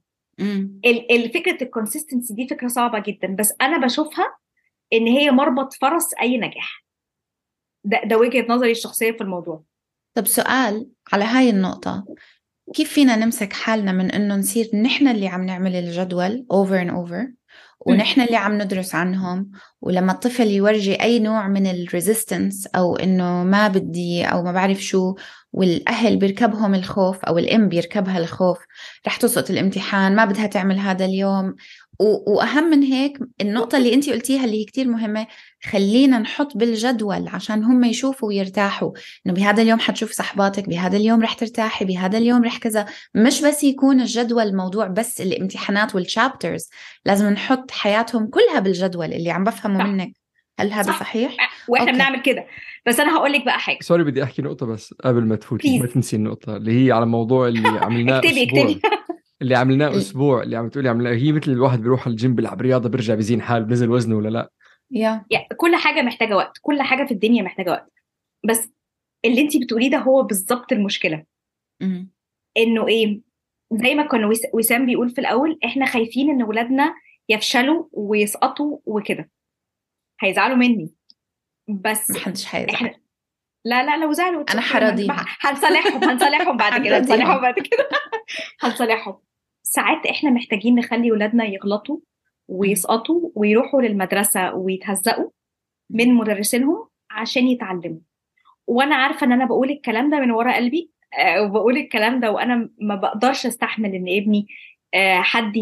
الفكره الكونسيستنسي دي فكره صعبه جدا بس انا بشوفها ان هي مربط فرس اي نجاح ده, ده وجهه نظري الشخصيه في الموضوع طب سؤال على هاي النقطه كيف فينا نمسك حالنا من انه نصير نحن اللي عم نعمل الجدول over and over ونحن اللي عم ندرس عنهم ولما الطفل يورجي أي نوع من الريزيستنس أو إنه ما بدي أو ما بعرف شو والأهل بيركبهم الخوف أو الأم بيركبها الخوف رح تسقط الامتحان ما بدها تعمل هذا اليوم واهم من هيك النقطه اللي انت قلتيها اللي هي كتير مهمه خلينا نحط بالجدول عشان هم يشوفوا ويرتاحوا انه بهذا اليوم حتشوف صحباتك بهذا اليوم رح ترتاحي بهذا اليوم رح كذا مش بس يكون الجدول موضوع بس الامتحانات والشابترز لازم نحط حياتهم كلها بالجدول اللي عم بفهمه صح. منك هل هذا صح. صحيح واحنا بنعمل كده بس انا هقول لك بقى حاجه سوري بدي احكي نقطه بس قبل ما تفوتي ما تنسي النقطه اللي هي على الموضوع اللي عملناه اكتبي اكتبي اللي عملناه إيه. اسبوع اللي عم تقولي عملناه هي مثل الواحد بيروح الجيم بيلعب رياضه بيرجع بيزين حاله بنزل وزنه ولا لا يا yeah. كل حاجه محتاجه وقت كل حاجه في الدنيا محتاجه وقت بس اللي انت بتقوليه ده هو بالظبط المشكله م- انه ايه زي ما كان وسام بيقول في الاول احنا خايفين ان ولادنا يفشلوا ويسقطوا وكده هيزعلوا مني بس محدش هيزعل احنا لا لا لو زعلوا انا حراضي هنصالحهم هنصالحهم بعد كده هنصالحهم بعد كده هنصالحهم ساعات احنا محتاجين نخلي ولادنا يغلطوا ويسقطوا ويروحوا للمدرسه ويتهزقوا من مدرسينهم عشان يتعلموا وانا عارفه ان انا بقول الكلام ده من ورا قلبي آه، وبقول الكلام ده وانا ما بقدرش استحمل ان ابني آه، حد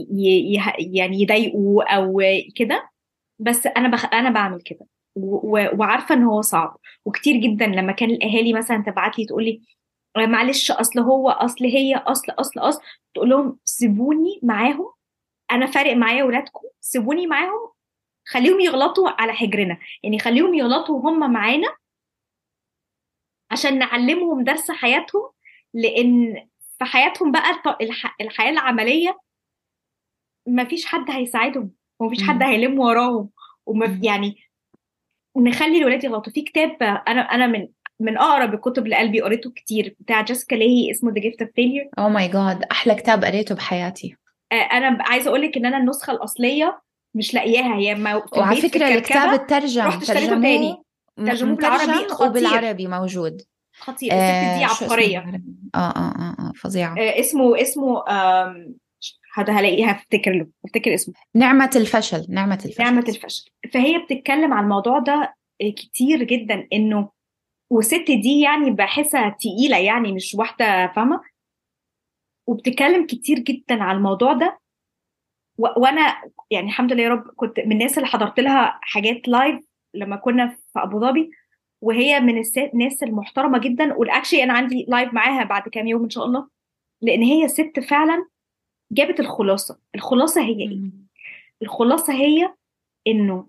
يعني يضايقه او كده بس انا بخ... انا بعمل كده وعارفه ان هو صعب وكتير جدا لما كان الاهالي مثلا تبعت لي تقول لي آه، معلش اصل هو اصل هي اصل اصل اصل تقول لهم سيبوني معاهم انا فارق معايا ولادكم سيبوني معاهم خليهم يغلطوا على حجرنا يعني خليهم يغلطوا وهم معانا عشان نعلمهم درس حياتهم لان في حياتهم بقى الحياه العمليه ما فيش حد هيساعدهم وما فيش حد هيلم وراهم وما يعني نخلي الولاد يغلطوا في كتاب انا انا من من اقرب الكتب لقلبي قريته كتير بتاع جيسيكا ليهي اسمه ذا جيفت اوف فيلير او ماي جاد احلى كتاب قريته بحياتي آه، انا عايزه اقول لك ان انا النسخه الاصليه مش لاقياها هي ما وعلى فكره الكتاب الترجم رحت اشتريته تاني ترجموه بالعربي خطير. وبالعربي موجود خطير الست دي عبقريه اه اه اه, آه فظيعه آه اسمه اسمه هذا هلاقيها افتكر له افتكر اسمه نعمة الفشل نعمة الفشل نعمة الفشل فهي بتتكلم عن الموضوع ده كتير جدا انه وست دي يعني بحسها تقيله يعني مش واحده فاهمه وبتتكلم كتير جدا على الموضوع ده و- وانا يعني الحمد لله يا رب كنت من الناس اللي حضرت لها حاجات لايف لما كنا في ابو ظبي وهي من الس- الناس المحترمه جدا والاكشلي انا عندي لايف معاها بعد كام يوم ان شاء الله لان هي ست فعلا جابت الخلاصه الخلاصه هي ايه مم. الخلاصه هي انه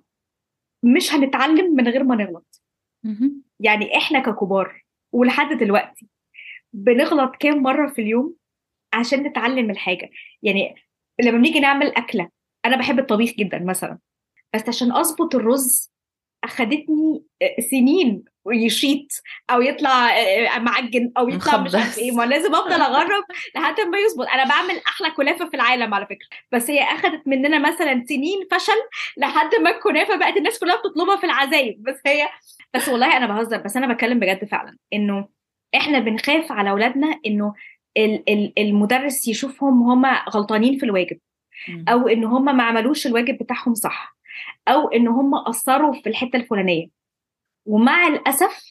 مش هنتعلم من غير ما نغلط مهم. يعني احنا ككبار ولحد دلوقتي بنغلط كام مره في اليوم عشان نتعلم الحاجه يعني لما بنيجي نعمل اكله انا بحب الطبيخ جدا مثلا بس عشان اظبط الرز اخدتني سنين يشيط او يطلع معجن او يطلع مش عارف مخبص. ايه ما لازم افضل اجرب لحد ما يظبط انا بعمل احلى كنافه في العالم على فكره بس هي اخدت مننا مثلا سنين فشل لحد ما الكنافه بقت الناس كلها بتطلبها في العزايم بس هي بس والله انا بهزر بس انا بتكلم بجد فعلا انه احنا بنخاف على اولادنا انه ال- ال- المدرس يشوفهم هم غلطانين في الواجب مم. او ان هم ما عملوش الواجب بتاعهم صح او ان هم قصروا في الحته الفلانيه ومع الاسف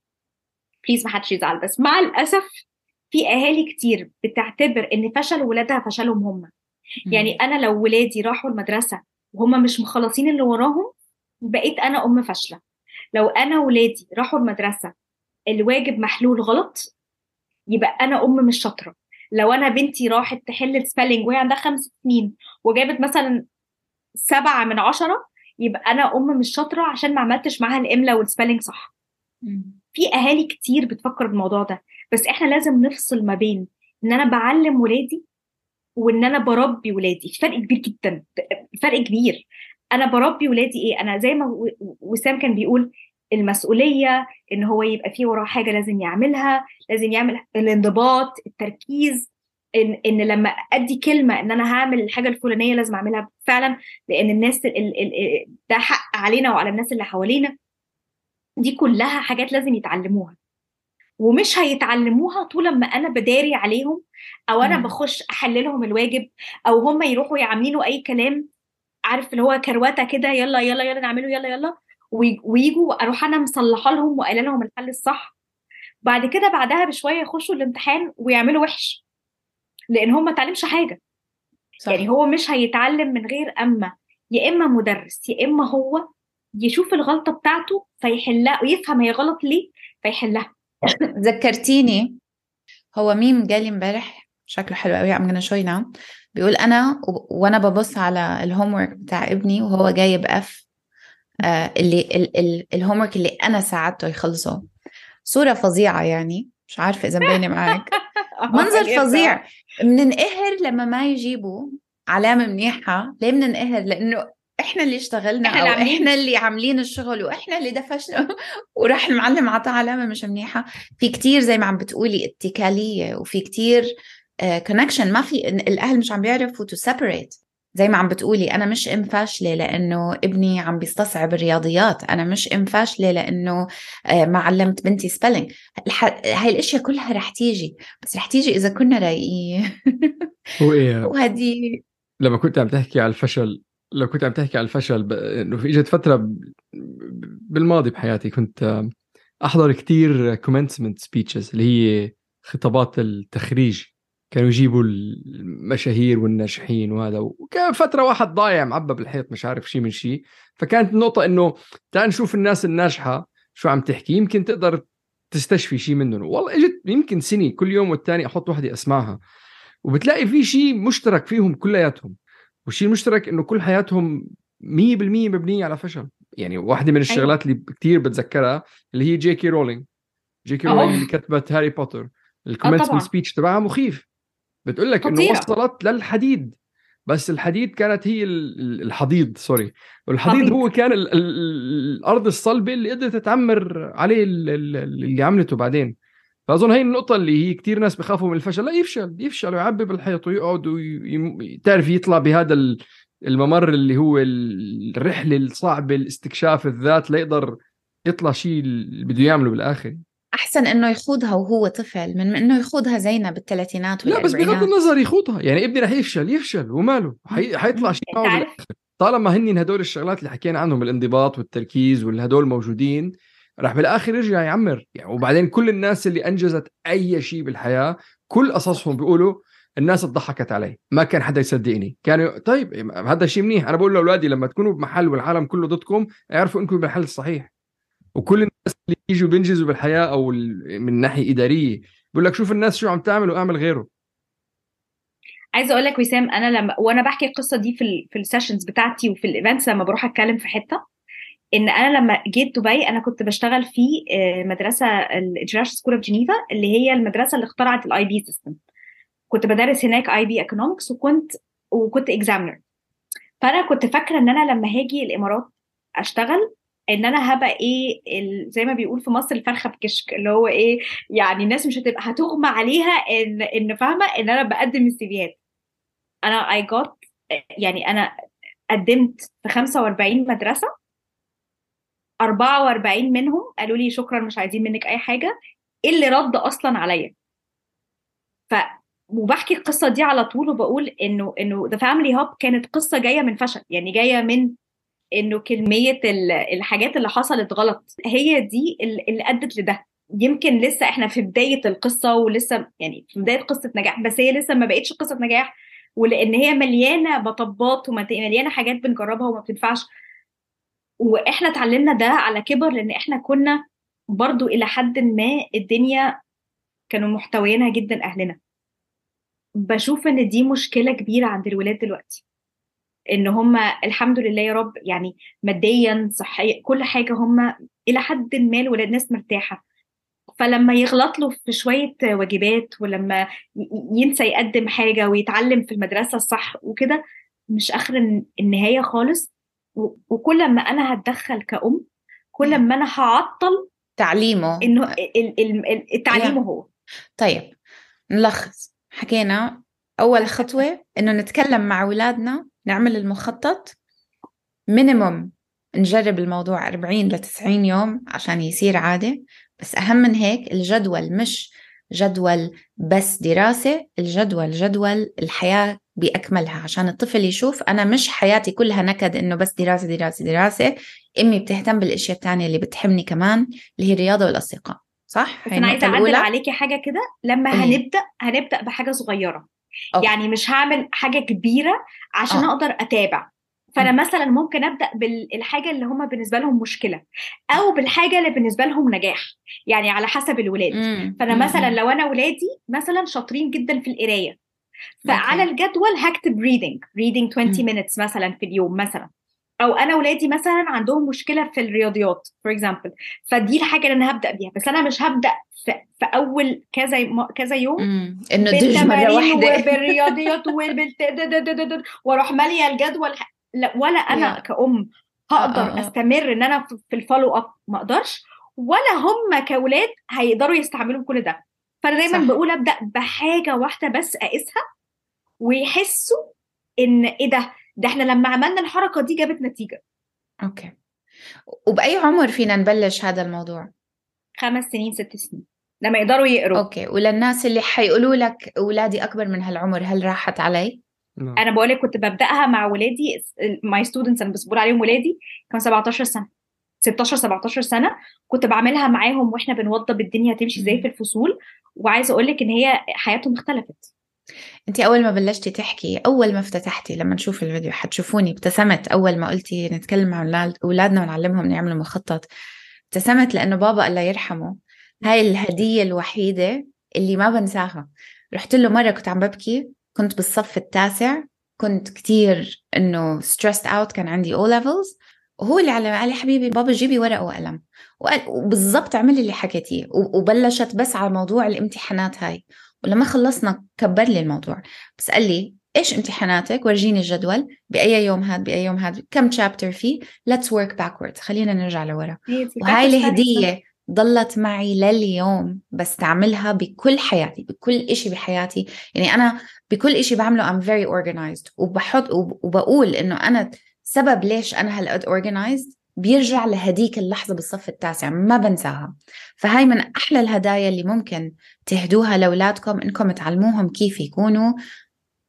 بليز ما حدش يزعل بس مع الاسف في اهالي كتير بتعتبر ان فشل ولادها فشلهم هم مم. يعني انا لو ولادي راحوا المدرسه وهم مش مخلصين اللي وراهم بقيت انا ام فاشله لو انا ولادي راحوا المدرسه الواجب محلول غلط يبقى انا ام مش شاطره لو انا بنتي راحت تحل السبelling وهي عندها خمس سنين وجابت مثلا سبعة من عشرة يبقى انا ام مش شاطره عشان ما عملتش معاها الاملا والسبelling صح مم. في اهالي كتير بتفكر بالموضوع ده بس احنا لازم نفصل ما بين ان انا بعلم ولادي وان انا بربي ولادي في فرق كبير جدا فرق كبير انا بربي ولادي ايه انا زي ما و- وسام كان بيقول المسؤوليه ان هو يبقى فيه وراه حاجه لازم يعملها لازم يعمل الانضباط التركيز ان ان لما ادي كلمه ان انا هعمل الحاجه الفلانيه لازم اعملها فعلا لان الناس ال ال ال ده حق علينا وعلى الناس اللي حوالينا دي كلها حاجات لازم يتعلموها ومش هيتعلموها طول ما انا بداري عليهم او انا مم. بخش احللهم الواجب او هم يروحوا يعملوا اي كلام عارف اللي هو كروته كده يلا يلا يلا نعمله يلا يلا وي- ويجوا اروح انا مصلحه لهم وقايله لهم الحل الصح بعد كده بعدها بشويه يخشوا الامتحان ويعملوا وحش لان هم ما اتعلمش حاجه صح. يعني هو مش هيتعلم من غير اما يا اما مدرس يا اما هو يشوف الغلطه بتاعته فيحلها ويفهم هي غلط ليه فيحلها ذكرتيني هو ميم جالي امبارح شكله حلو قوي I'm gonna show you now بيقول انا و- وانا ببص على الهوم ورك بتاع ابني وهو جايب اف آه اللي ال ال الهوم ورك اللي انا ساعدته يخلصه صورة فظيعة يعني مش عارفة اذا مبينة معك منظر فظيع بننقهر لما ما يجيبوا علامة منيحة ليه بننقهر لأنه إحنا اللي اشتغلنا إحنا أو اللي عاملين. إحنا اللي عاملين الشغل وإحنا اللي دفشنا وراح المعلم عطى علامة مش منيحة في كتير زي ما عم بتقولي اتكالية وفي كتير كونكشن ما في إن الأهل مش عم بيعرفوا to separate زي ما عم بتقولي أنا مش أم فاشلة لأنه ابني عم بيستصعب الرياضيات أنا مش أم فاشلة لأنه آه، ما علمت بنتي سبيلينج هاي الأشياء كلها رح تيجي بس رح تيجي إذا كنا رايقين هو ايه وهذه لما كنت عم تحكي على الفشل لو كنت عم تحكي على الفشل ب... انه في اجت فتره ب... بالماضي بحياتي كنت آه، احضر كتير كومنسمنت سبيتشز اللي هي خطابات التخريج كانوا يجيبوا المشاهير والناجحين وهذا وكان فتره واحد ضايع معبى بالحيط مش عارف شيء من شيء فكانت النقطه انه تعال نشوف الناس الناجحه شو عم تحكي يمكن تقدر تستشفي شيء منهم والله اجت يمكن سنه كل يوم والتاني احط وحده اسمعها وبتلاقي في شيء مشترك فيهم كلياتهم والشيء المشترك انه كل حياتهم 100% مبنيه على فشل يعني واحده من الشغلات اللي كثير بتذكرها اللي هي جي كي رولينج جي كي أوه. رولينج اللي كتبت هاري بوتر الكومنتمنت طبعاً. سبيتش تبعها مخيف بتقول لك انه خطيرة. وصلت للحديد بس الحديد كانت هي ال- ال- الحضيض سوري والحضيض حضيض. هو كان ال ال الارض الصلبه اللي قدرت تعمر عليه ال- ال- اللي عملته بعدين فاظن هي النقطه اللي هي كتير ناس بخافوا من الفشل لا يفشل يفشل ويعبي بالحيط ويقعد وتعرف يطلع بهذا ال- الممر اللي هو ال- الرحله الصعبه الاستكشاف الذات ليقدر يطلع شيء اللي بده يعمله بالاخر أحسن إنه يخوضها وهو طفل من انه يخوضها زينا بالثلاثينات لا بس بغض والاربعينات النظر يخوضها يعني ابني رح يفشل يفشل وماله حي... حيطلع شيء انت معه عارف بالآخر. طالما هن هدول الشغلات اللي حكينا عنهم الانضباط والتركيز واللي هدول موجودين راح بالاخر يرجع يعمر يعني وبعدين كل الناس اللي انجزت اي شيء بالحياه كل قصصهم بيقولوا الناس ضحكت علي ما كان حدا يصدقني كانوا طيب هذا شيء منيح انا بقول لاولادي لما تكونوا بمحل والعالم كله ضدكم اعرفوا انكم بالمحل الصحيح وكل الناس اللي يجوا بينجزوا بالحياه او من ناحيه اداريه بقول لك شوف الناس شو عم تعمل واعمل غيره عايزه اقول لك وسام انا لما وانا بحكي القصه دي في ال في السيشنز بتاعتي وفي الايفنتس لما بروح اتكلم في حته ان انا لما جيت دبي انا كنت بشتغل في آه، مدرسه الانترناشونال سكول اوف جنيفا اللي هي المدرسه اللي اخترعت الاي بي سيستم كنت بدرس هناك اي بي ايكونومكس وكنت وكنت اكزامنر فانا كنت فاكره ان انا لما هاجي الامارات اشتغل ان انا هبقى ايه زي ما بيقول في مصر الفرخه بكشك اللي هو ايه يعني الناس مش هتبقى هتغمى عليها ان ان فاهمه ان انا بقدم السيفيات انا اي جوت يعني انا قدمت في 45 مدرسه 44 منهم قالوا لي شكرا مش عايزين منك اي حاجه ايه اللي رد اصلا عليا ف وبحكي القصه دي على طول وبقول انه انه ذا فاميلي هاب كانت قصه جايه من فشل يعني جايه من انه كميه الحاجات اللي حصلت غلط هي دي اللي ادت لده يمكن لسه احنا في بدايه القصه ولسه يعني في بدايه قصه نجاح بس هي لسه ما بقتش قصه نجاح ولان هي مليانه مطبات ومليانه حاجات بنجربها وما بتنفعش واحنا اتعلمنا ده على كبر لان احنا كنا برضو الى حد ما الدنيا كانوا محتويينها جدا اهلنا بشوف ان دي مشكله كبيره عند الولاد دلوقتي ان هم الحمد لله يا رب يعني ماديا صحيا كل حاجه هم الى حد ما الولاد ناس مرتاحه فلما يغلط له في شويه واجبات ولما ينسى يقدم حاجه ويتعلم في المدرسه الصح وكده مش اخر النهايه خالص وكل ما انا هتدخل كأم كل ما انا هعطل تعليمه انه تعليمه هو طيب نلخص حكينا اول خطوه انه نتكلم مع اولادنا نعمل المخطط مينيموم نجرب الموضوع 40 ل 90 يوم عشان يصير عاده بس اهم من هيك الجدول مش جدول بس دراسه الجدول جدول الحياه باكملها عشان الطفل يشوف انا مش حياتي كلها نكد انه بس دراسه دراسه دراسه امي بتهتم بالاشياء الثانيه اللي بتحمني كمان اللي هي الرياضه والاصدقاء صح بس انا عايزه اعدل عليكي حاجه كده لما إيه؟ هنبدا هنبدا بحاجه صغيره أوه. يعني مش هعمل حاجه كبيره عشان أوه. اقدر اتابع فانا مثلا ممكن ابدا بالحاجه اللي هم بالنسبه لهم مشكله او بالحاجه اللي بالنسبه لهم نجاح يعني على حسب الولاد فانا مثلا لو انا ولادي مثلا شاطرين جدا في القرايه فعلى الجدول هكتب ريدنج ريدنج 20 minutes مثلا في اليوم مثلا او انا ولادي مثلا عندهم مشكله في الرياضيات فور اكزامبل فدي الحاجه اللي انا هبدا بيها بس انا مش هبدا في, في اول كذا كذا يوم انه دج مره واحده وبالرياضيات وبالت واروح ماليه الجدول ولا انا yeah. كأم هقدر uh, uh, uh. استمر ان انا في الفولو اب ما اقدرش ولا هم كاولاد هيقدروا يستعملوا كل ده فانا دايما صح. بقول ابدا بحاجه واحده بس اقيسها ويحسوا ان ايه ده ده احنا لما عملنا الحركه دي جابت نتيجه اوكي وباي عمر فينا نبلش هذا الموضوع خمس سنين ست سنين لما يقدروا يقروا اوكي وللناس اللي حيقولوا لك اولادي اكبر من هالعمر هل راحت علي نعم. انا بقول لك كنت ببداها مع ولادي ماي ستودنتس انا بس بقول عليهم ولادي كانوا 17 سنه 16 17 سنه كنت بعملها معاهم واحنا بنوضب الدنيا تمشي ازاي في الفصول وعايزه اقول لك ان هي حياتهم اختلفت انت اول ما بلشتي تحكي اول ما افتتحتي لما نشوف الفيديو حتشوفوني ابتسمت اول ما قلتي نتكلم مع اولادنا ونعلمهم يعملوا مخطط ابتسمت لانه بابا الله يرحمه هاي الهديه الوحيده اللي ما بنساها رحت له مره كنت عم ببكي كنت بالصف التاسع كنت كتير انه stressed اوت كان عندي او ليفلز وهو اللي علم قال لي حبيبي بابا جيبي ورقه وقلم وقال وبالضبط عملي اللي حكيتيه وبلشت بس على موضوع الامتحانات هاي ولما خلصنا كبر لي الموضوع بس قال لي ايش امتحاناتك ورجيني الجدول باي يوم هاد باي يوم هاد كم شابتر فيه let's work backwards خلينا نرجع لورا وهاي الهديه ضلت معي لليوم بستعملها بكل حياتي بكل إشي بحياتي يعني أنا بكل إشي بعمله I'm very organized وبحط وبقول إنه أنا سبب ليش أنا هالقد organized بيرجع لهديك اللحظة بالصف التاسع ما بنساها فهاي من أحلى الهدايا اللي ممكن تهدوها لأولادكم إنكم تعلموهم كيف يكونوا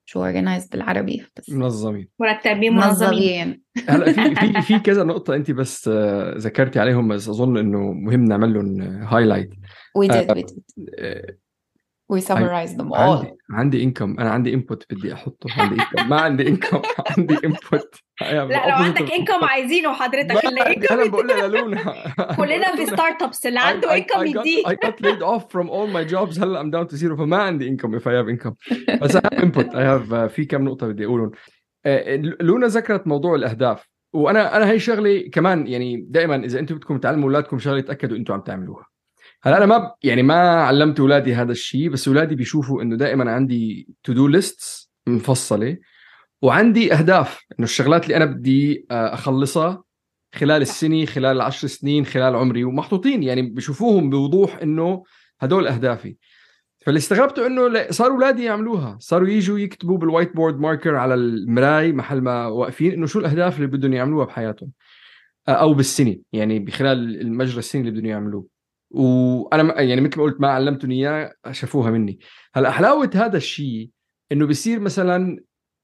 شو اورجنايز بالعربي بس منظمين مرتبين منظمين هلا في في في كذا نقطه انت بس آه، ذكرتي عليهم بس اظن انه مهم نعمل لهم هايلايت وي ديد وي ديد وي سمرايز ذم اول عندي عندي انكم انا عندي انبوت بدي احطه عندي انكم ما عندي انكم عندي انبوت لا لو عندك انكم عايزينه حضرتك انا بقول لها لونا كلنا في ستارت ابس اللي عنده انكم يديك I got laid off from all my jobs هلا I'm down to zero فما عندي انكم if I have income بس I have input I have uh, في كم نقطه بدي اقولهم آه، لونا ذكرت موضوع الاهداف وانا انا هي شغله كمان يعني دائما اذا انتم بدكم تعلموا اولادكم شغله تاكدوا انتم عم تعملوها هلا انا ما يعني ما علمت اولادي هذا الشيء بس اولادي بيشوفوا انه دائما عندي تو دو ليست مفصله وعندي اهداف انه الشغلات اللي انا بدي آه، اخلصها خلال السنه خلال العشر سنين خلال عمري ومحطوطين يعني بشوفوهم بوضوح انه هدول اهدافي فاللي استغربته انه صاروا اولادي يعملوها صاروا يجوا يكتبوا بالوايت بورد ماركر على المراي محل ما واقفين انه شو الاهداف اللي بدهم يعملوها بحياتهم آه، او بالسنه يعني بخلال المجرى السني اللي بدهم يعملوه وانا يعني مثل ما قلت ما علمتهم اياه شافوها مني هلا حلاوه هذا الشيء انه بصير مثلا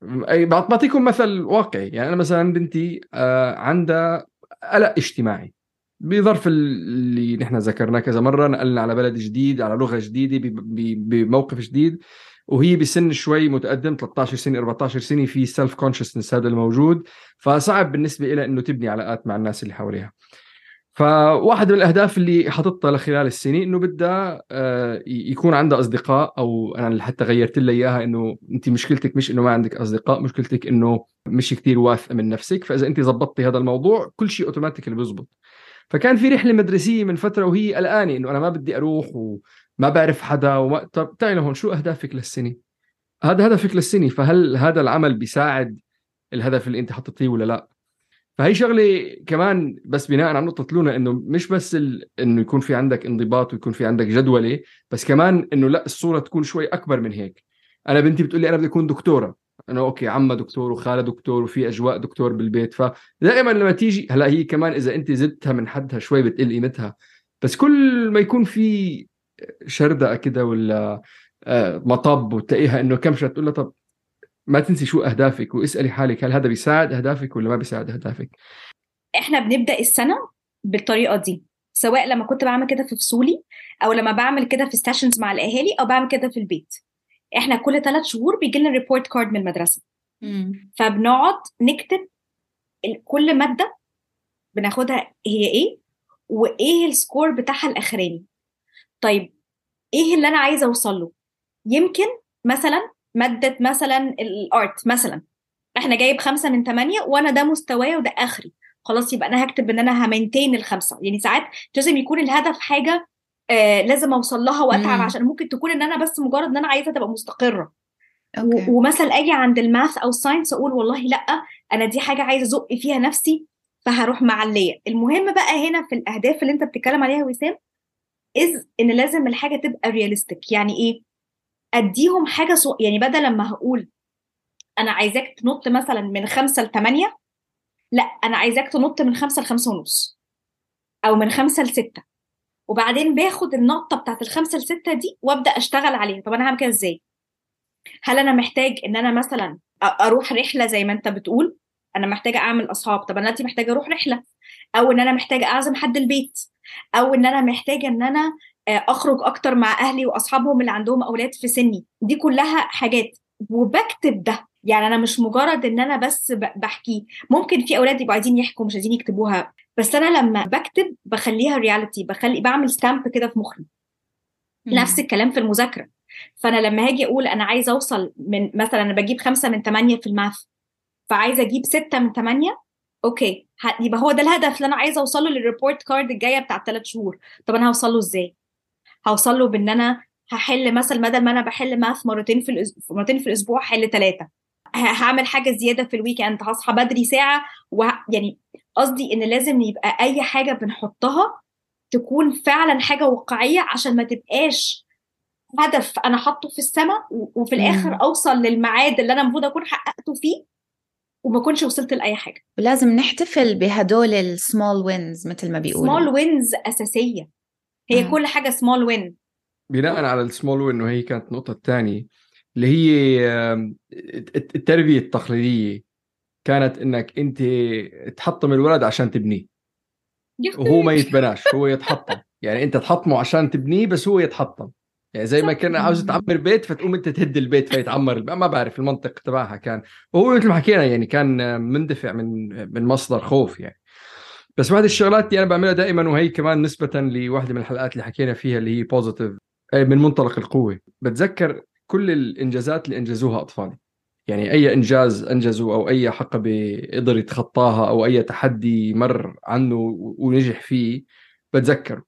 بعطيكم مثل واقعي يعني انا مثلا بنتي آه، عندها قلق اجتماعي بظرف اللي نحن ذكرناه كذا مره نقلنا على بلد جديد على لغه جديده بموقف جديد وهي بسن شوي متقدم 13 سنه 14 سنه في سيلف كونشسنس هذا الموجود فصعب بالنسبه لها انه تبني علاقات مع الناس اللي حواليها فواحد من الاهداف اللي حاططها لخلال السنه انه بدها آه، يكون عندها اصدقاء او انا حتى غيرت لها اياها انه انت مشكلتك مش انه ما عندك اصدقاء مشكلتك انه مش كثير واثقه من نفسك فاذا انت زبطتي هذا الموضوع كل شيء اوتوماتيكلي بيزبط فكان في رحله مدرسيه من فتره وهي قلقانه انه انا ما بدي اروح وما بعرف حدا وما طب تعالي لهون شو اهدافك للسنه هذا هدفك للسنه فهل هذا العمل بيساعد الهدف اللي انت حطيتيه ولا لا فهي شغله كمان بس بناء على نقطه لونا انه مش بس ال... انه يكون في عندك انضباط ويكون في عندك جدوله بس كمان انه لا الصوره تكون شوي اكبر من هيك انا بنتي بتقول لي انا بدي اكون دكتوره انا اوكي عمها دكتور وخالها دكتور وفي اجواء دكتور بالبيت فدائما لما تيجي هلا هي كمان اذا انت زدتها من حدها شوي بتقل قيمتها بس كل ما يكون في شردقه كده ولا آه، مطب وتلاقيها انه كمشة تقول لها طب ما تنسي شو اهدافك واسالي حالك هل هذا بيساعد اهدافك ولا ما بيساعد اهدافك احنا بنبدا السنه بالطريقه دي سواء لما كنت بعمل كده في فصولي او لما بعمل كده في ستيشنز مع الاهالي او بعمل كده في البيت احنا كل ثلاث شهور بيجي لنا ريبورت كارد من المدرسه مم. فبنقعد نكتب كل ماده بناخدها هي ايه وايه السكور بتاعها الاخراني طيب ايه اللي انا عايزه اوصل له يمكن مثلا ماده مثلا الارت مثلا احنا جايب خمسة من ثمانية وانا ده مستواي وده اخري خلاص يبقى انا هكتب ان انا همينتين الخمسه يعني ساعات لازم يكون الهدف حاجه آه لازم اوصل لها واتعب عشان ممكن تكون ان انا بس مجرد ان انا عايزه تبقى مستقره أوكي. ومثلا اجي عند الماث او الساينس اقول والله لا انا دي حاجه عايزه ازق فيها نفسي فهروح معليه المهم بقى هنا في الاهداف اللي انت بتتكلم عليها وسام از ان لازم الحاجه تبقى رياليستيك يعني ايه اديهم حاجه سو... يعني بدل لما هقول انا عايزاك تنط مثلا من خمسة لثمانية لا انا عايزاك تنط من خمسة لخمسة ونص او من خمسة لستة وبعدين باخد النقطة بتاعت الخمسة لستة دي وابدا اشتغل عليها طب انا هعمل كده ازاي هل انا محتاج ان انا مثلا اروح رحلة زي ما انت بتقول انا محتاجة اعمل اصحاب طب انا دلوقتي محتاجة اروح رحلة او ان انا محتاجة اعزم حد البيت او ان انا محتاجة ان انا آه، اخرج اكتر مع اهلي واصحابهم اللي عندهم اولاد في سني دي كلها حاجات وبكتب ده يعني انا مش مجرد ان انا بس بحكيه ممكن في اولاد يبقوا عايزين يحكوا مش عايزين يكتبوها بس انا لما بكتب بخليها رياليتي بخلي بعمل ستامب كده في مخي نفس الكلام في المذاكره فانا لما هاجي اقول انا عايزه اوصل من مثلا انا بجيب خمسة من ثمانية في الماث فعايزه اجيب ستة من ثمانية اوكي يبقى هو ده الهدف اللي انا عايزه اوصله للريبورت كارد الجايه بتاع ثلاث شهور طب انا هوصل له ازاي هوصل له بان انا هحل مثلا بدل ما انا بحل ماث مرتين في الأسبوع مرتين في الاسبوع هحل ثلاثه هعمل حاجه زياده في الويك اند هصحى بدري ساعه و... يعني قصدي ان لازم يبقى اي حاجه بنحطها تكون فعلا حاجه واقعيه عشان ما تبقاش هدف انا حاطه في السماء وفي الاخر اوصل للميعاد اللي انا المفروض اكون حققته فيه وما كنتش وصلت لاي حاجه ولازم نحتفل بهدول السمول وينز مثل ما بيقولوا سمول وينز اساسيه هي آه. كل حاجه سمول وين بناء على السمول وين وهي كانت النقطه الثانيه اللي هي التربيه التقليديه كانت انك انت تحطم الولد عشان تبنيه وهو ما يتبناش هو يتحطم يعني انت تحطمه عشان تبنيه بس هو يتحطم يعني زي ما كان عاوز تعمر بيت فتقوم انت تهد البيت فيتعمر ما بعرف المنطق تبعها كان وهو مثل ما حكينا يعني كان مندفع من من مصدر خوف يعني بس واحد الشغلات اللي انا بعملها دائما وهي كمان نسبه لواحده من الحلقات اللي حكينا فيها اللي هي بوزيتيف من منطلق القوه بتذكر كل الانجازات اللي انجزوها اطفالي يعني اي انجاز انجزه او اي حقبه قدر يتخطاها او اي تحدي مر عنه ونجح فيه بتذكره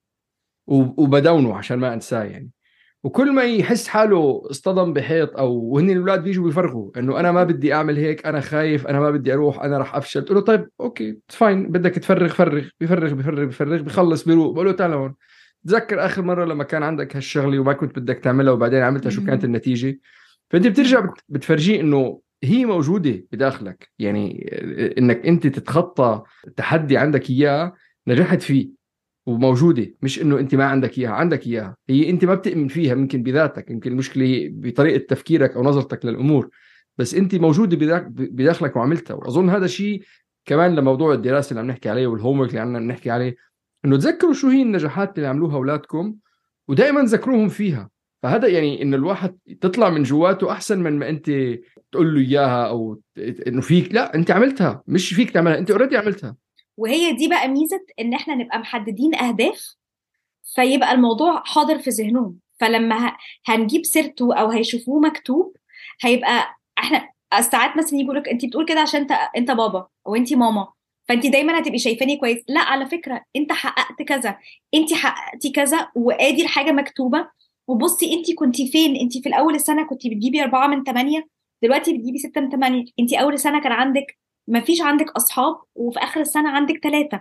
وبدونه عشان ما انساه يعني وكل ما يحس حاله اصطدم بحيط او وهن الاولاد بيجوا بيفرغوا انه انا ما بدي اعمل هيك انا خايف انا ما بدي اروح انا راح افشل قلت له طيب اوكي فاين بدك تفرغ فرغ بفرغ بفرغ بفرغ بخلص بيروق بقول له تعال هون تذكر اخر مره لما كان عندك هالشغله وما كنت بدك تعملها وبعدين عملتها شو كانت النتيجه فانت بترجع بتفرجيه انه هي موجوده بداخلك يعني انك انت تتخطى تحدي عندك اياه نجحت فيه وموجوده مش انه انت ما عندك اياها عندك اياها هي انت ما بتؤمن فيها يمكن بذاتك يمكن المشكله بطريقه تفكيرك او نظرتك للامور بس انت موجوده بداخلك وعملتها واظن هذا شيء كمان لموضوع الدراسه اللي عم نحكي عليه والهوم اللي عم نحكي عليه انه تذكروا شو هي النجاحات اللي عملوها اولادكم ودائما ذكروهم فيها فهذا يعني انه الواحد تطلع من جواته احسن من ما انت تقول له اياها او انه فيك لا انت عملتها مش فيك تعملها انت اوريدي عملتها وهي دي بقى ميزه ان احنا نبقى محددين اهداف فيبقى الموضوع حاضر في ذهنهم فلما هنجيب سيرته او هيشوفوه مكتوب هيبقى احنا ساعات مثلا يقول لك انت بتقول كده عشان انت انت بابا او انت ماما فانت دايما هتبقي شايفاني كويس لا على فكره انت حققت كذا انت حققتي كذا وادي الحاجه مكتوبه وبصي انت كنت فين انت في الاول السنه كنت بتجيبي أربعة من ثمانية دلوقتي بتجيبي ستة من ثمانية انت اول سنه كان عندك ما فيش عندك اصحاب وفي اخر السنه عندك ثلاثه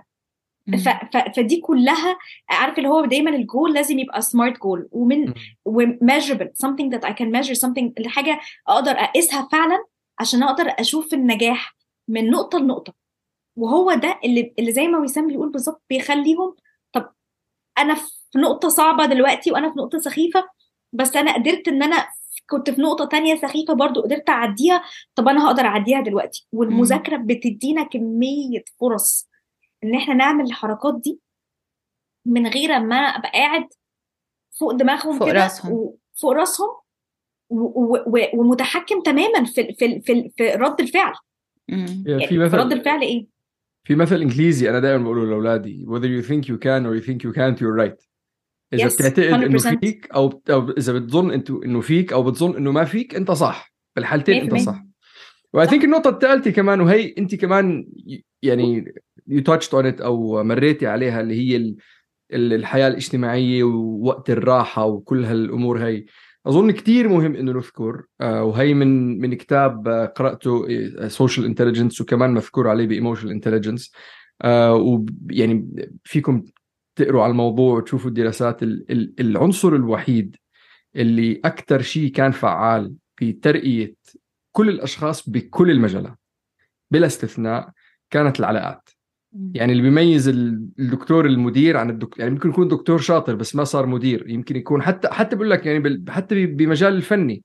فدي كلها عارف اللي هو دايما الجول لازم يبقى سمارت جول ومن وميجربل something that I can measure something الحاجه اقدر اقيسها فعلا عشان اقدر اشوف النجاح من نقطه لنقطه وهو ده اللي اللي زي ما وسام بيقول بالظبط بيخليهم طب انا في نقطه صعبه دلوقتي وانا في نقطه سخيفه بس انا قدرت ان انا كنت في نقطه تانية سخيفه برضو قدرت اعديها طب انا هقدر اعديها دلوقتي والمذاكره بتدينا كميه فرص ان احنا نعمل الحركات دي من غير ما ابقى قاعد فوق دماغهم فوق راسهم فوق راسهم ومتحكم تماما في في في, في رد الفعل يعني في مثل رد الفعل ايه في مثل انجليزي انا دائما بقوله لاولادي whether you think you can or you think you can't you're right اذا yes, بتعتقد انه فيك او او اذا بتظن انت انه فيك او بتظن انه ما فيك انت صح بالحالتين انت صح واي ثينك النقطه الثالثه كمان وهي انت كمان يعني يو تاتشت اون ات او مريتي عليها اللي هي الحياه الاجتماعيه ووقت الراحه وكل هالامور هي اظن كثير مهم انه نذكر آه، وهي من من كتاب آه، قراته سوشيال انتليجنس وكمان مذكور عليه بايموشنال انتليجنس ويعني فيكم تقروا على الموضوع وتشوفوا الدراسات العنصر الوحيد اللي اكثر شيء كان فعال في ترقيه كل الاشخاص بكل المجالات بلا استثناء كانت العلاقات يعني اللي بيميز الدكتور المدير عن الدكتور يعني ممكن يكون دكتور شاطر بس ما صار مدير يمكن يكون حتى حتى بقول لك يعني حتى بمجال الفني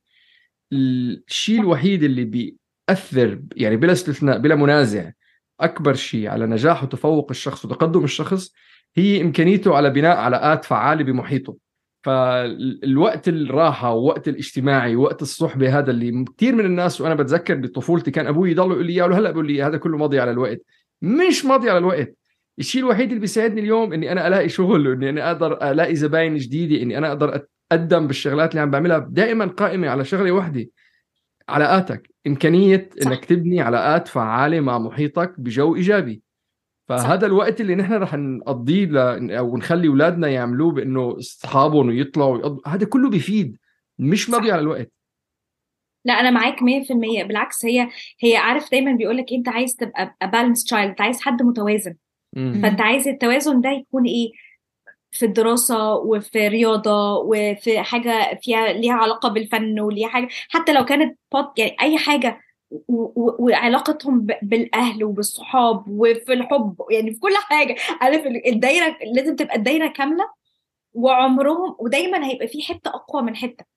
الشيء الوحيد اللي بيأثر يعني بلا استثناء بلا منازع اكبر شيء على نجاح وتفوق الشخص وتقدم الشخص هي امكانيته على بناء علاقات فعاله بمحيطه فالوقت الراحه ووقت الاجتماعي ووقت الصحبه هذا اللي كثير من الناس وانا بتذكر بطفولتي كان ابوي يضل يقول لي اياه وهلا بقول لي هذا كله ماضي على الوقت مش ماضي على الوقت الشيء الوحيد اللي بيساعدني اليوم اني انا الاقي شغل واني انا اقدر الاقي زباين جديده اني انا اقدر اتقدم بالشغلات اللي عم بعملها دائما قائمه على شغله واحده علاقاتك امكانيه صح. انك تبني علاقات فعاله مع محيطك بجو ايجابي فهذا الوقت اللي نحن رح نقضيه ل... او نخلي اولادنا يعملوه بانه اصحابهم ويطلعوا ويقضوا هذا كله بيفيد مش مضيع على الوقت لا انا معاك 100% بالعكس هي هي عارف دايما بيقول لك انت عايز تبقى بالانس تشايلد انت عايز حد متوازن مم. فانت عايز التوازن ده يكون ايه في الدراسة وفي رياضة وفي حاجة فيها ليها علاقة بالفن وليها حاجة حتى لو كانت بوت يعني أي حاجة وعلاقتهم بالاهل وبالصحاب وفي الحب يعني في كل حاجه عارف الدايره لازم تبقى الدايره كامله وعمرهم ودايما هيبقى في حته اقوى من حته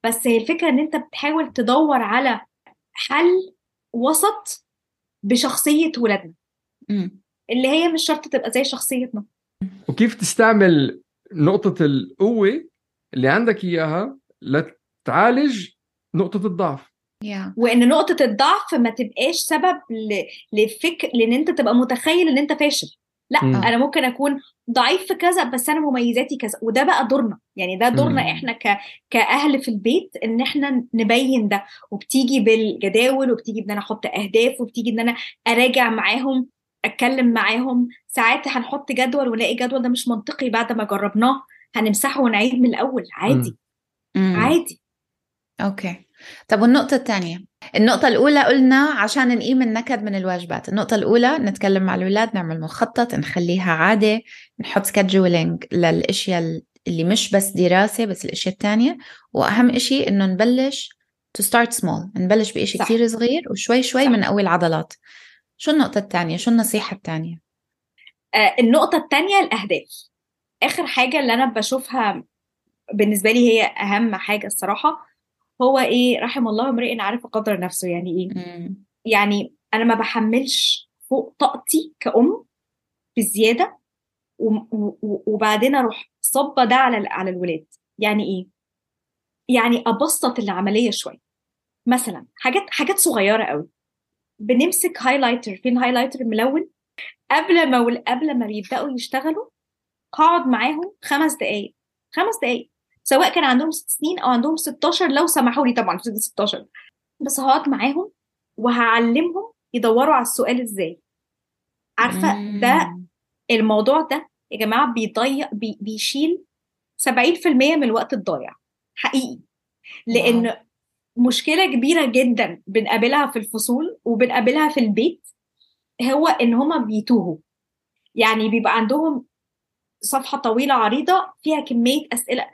بس هي الفكره ان انت بتحاول تدور على حل وسط بشخصيه ولادنا اللي هي مش شرط تبقى زي شخصيتنا وكيف تستعمل نقطة القوة اللي عندك إياها لتعالج نقطة الضعف yeah. وإن نقطة الضعف ما تبقاش سبب لفكر لأن أنت تبقى متخيل إن أنت فاشل لا م. انا ممكن اكون ضعيف في كذا بس انا مميزاتي كذا وده بقى دورنا يعني ده دورنا م. احنا ك... كاهل في البيت ان احنا نبين ده وبتيجي بالجداول وبتيجي ان انا احط اهداف وبتيجي ان انا اراجع معاهم اتكلم معاهم ساعات هنحط جدول ونلاقي جدول ده مش منطقي بعد ما جربناه هنمسحه ونعيد من الاول عادي م. عادي اوكي طب والنقطة الثانية النقطة الأولى قلنا عشان نقيم النكد من الواجبات النقطة الأولى نتكلم مع الأولاد نعمل مخطط نخليها عادة نحط سكجولينج للأشياء اللي مش بس دراسة بس الأشياء الثانية وأهم إشي إنه نبلش to start small نبلش بإشي صح. كتير صغير وشوي شوي من قوي العضلات شو النقطة الثانية شو النصيحة الثانية آه النقطة الثانية الأهداف آخر حاجة اللي أنا بشوفها بالنسبة لي هي أهم حاجة الصراحة هو ايه رحم الله امرئ عارف قدر نفسه يعني ايه مم. يعني انا ما بحملش فوق طاقتي كأم بزياده وبعدين اروح صبه ده على على الولاد يعني ايه يعني ابسط العمليه شويه مثلا حاجات حاجات صغيره قوي بنمسك هايلايتر فين هايلايتر ملون قبل ما قبل ما بيبداوا يشتغلوا هقعد معاهم خمس دقائق خمس دقائق سواء كان عندهم ست سنين او عندهم 16 لو سمحوا لي طبعا في 16 بس هقعد معاهم وهعلمهم يدوروا على السؤال ازاي عارفه ده الموضوع ده يا جماعه بيضيع بي بيشيل 70% من الوقت الضايع حقيقي لان واو. مشكله كبيره جدا بنقابلها في الفصول وبنقابلها في البيت هو ان هما بيتوهوا يعني بيبقى عندهم صفحه طويله عريضه فيها كميه اسئله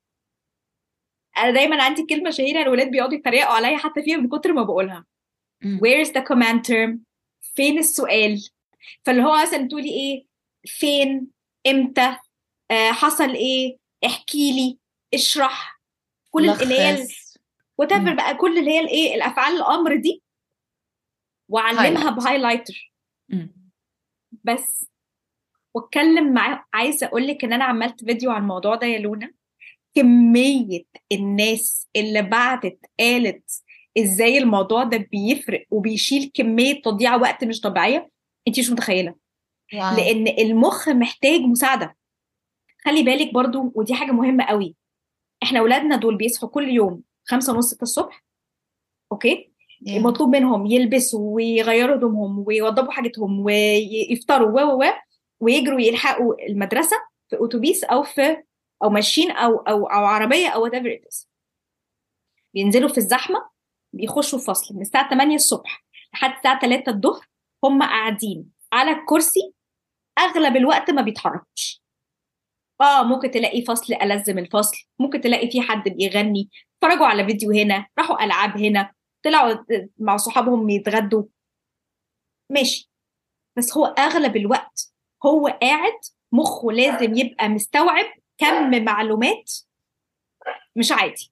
انا دايما عندي كلمه شهيره الولاد بيقعدوا يتريقوا عليا حتى فيها من كتر ما بقولها where is the command term فين السؤال فاللي هو مثلا تقولي ايه فين امتى آه حصل ايه احكي لي اشرح كل اللي هي وات بقى كل اللي هي الايه الافعال الامر دي واعلمها بهايلايتر بس واتكلم معاه عايزه اقول لك ان انا عملت فيديو عن الموضوع ده يا لونا كمية الناس اللي بعتت قالت ازاي الموضوع ده بيفرق وبيشيل كمية تضييع وقت مش طبيعية انت مش متخيلة واو. لان المخ محتاج مساعدة خلي بالك برضو ودي حاجة مهمة قوي احنا اولادنا دول بيصحوا كل يوم خمسة ونص ستة الصبح اوكي yeah. مطلوب منهم يلبسوا ويغيروا هدومهم ويوضبوا حاجتهم ويفطروا و و ويجروا يلحقوا المدرسة في اتوبيس او في او ماشيين او او او عربيه او whatever it is بينزلوا في الزحمه بيخشوا فصل من الساعه 8 الصبح لحد الساعه 3 الظهر هم قاعدين على الكرسي اغلب الوقت ما بيتحركوش اه ممكن تلاقي فصل ألزم الفصل ممكن تلاقي في حد بيغني اتفرجوا على فيديو هنا راحوا العاب هنا طلعوا مع صحابهم يتغدوا ماشي بس هو اغلب الوقت هو قاعد مخه لازم يبقى مستوعب كم معلومات مش عادي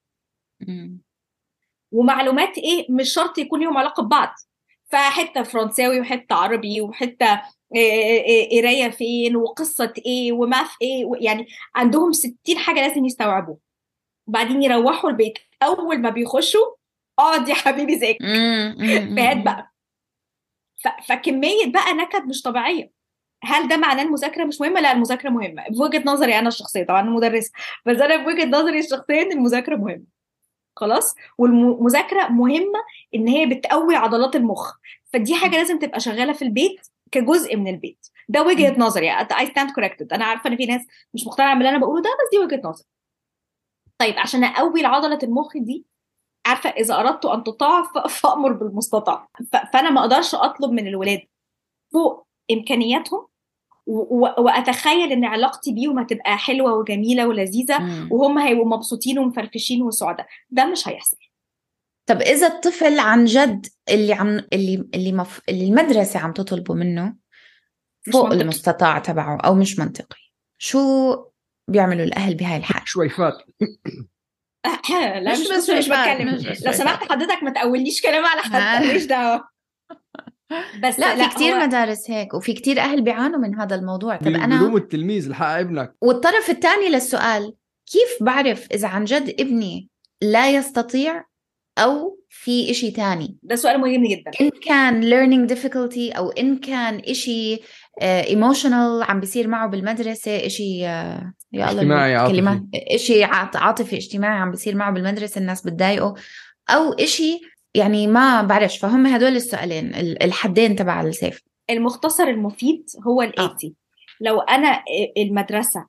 ومعلومات ايه مش شرط يكون ليهم علاقه ببعض فحته فرنساوي وحته عربي وحته قرايه فين وقصه ايه وما في ايه يعني عندهم 60 حاجه لازم يستوعبوها وبعدين يروحوا البيت اول ما بيخشوا اقعد يا حبيبي ذاكر فهات بقى فكميه بقى نكد مش طبيعيه هل ده معناه المذاكره مش مهمه لا المذاكره مهمه في وجهه نظري انا الشخصيه طبعا مدرسه بس انا في وجهه نظري الشخصيه ان المذاكره مهمه خلاص والمذاكره مهمه ان هي بتقوي عضلات المخ فدي حاجه لازم تبقى شغاله في البيت كجزء من البيت ده وجهه نظري اي ستاند كوركتد انا عارفه ان في ناس مش مقتنعه باللي انا بقوله ده بس دي وجهه نظري طيب عشان اقوي عضله المخ دي عارفه اذا اردت ان تطاع فامر بالمستطاع فانا ما اقدرش اطلب من الولاد فوق امكانياتهم واتخيل ان علاقتي بيهم هتبقى حلوه وجميله ولذيذه مم. وهم هيبقوا مبسوطين ومفرفشين وسعداء ده مش هيحصل طب اذا الطفل عن جد اللي عم اللي اللي, مف... اللي المدرسه عم تطلبه منه فوق المستطاع تبعه او مش منطقي شو بيعملوا الاهل بهاي الحاله شويفات لا مش مش, مش بتكلم لو سمحت حضرتك ما تقوليش كلام على حد ماليش دعوه بس لا, لا في كتير هو... مدارس هيك وفي كتير اهل بيعانوا من هذا الموضوع طب انا بلوم التلميذ لحق ابنك والطرف الثاني للسؤال كيف بعرف اذا عن جد ابني لا يستطيع او في إشي تاني ده سؤال مهم جدا إن كان learning difficulty أو إن كان إشي ايموشنال عم بيصير معه بالمدرسة إشي يا الله اجتماعي عاطفي إشي عاطفي اجتماعي عم بيصير معه بالمدرسة الناس بتضايقه أو إشي يعني ما بعرفش فهم هدول السؤالين الحدين تبع السيف المختصر المفيد هو الآتي آه. لو أنا المدرسة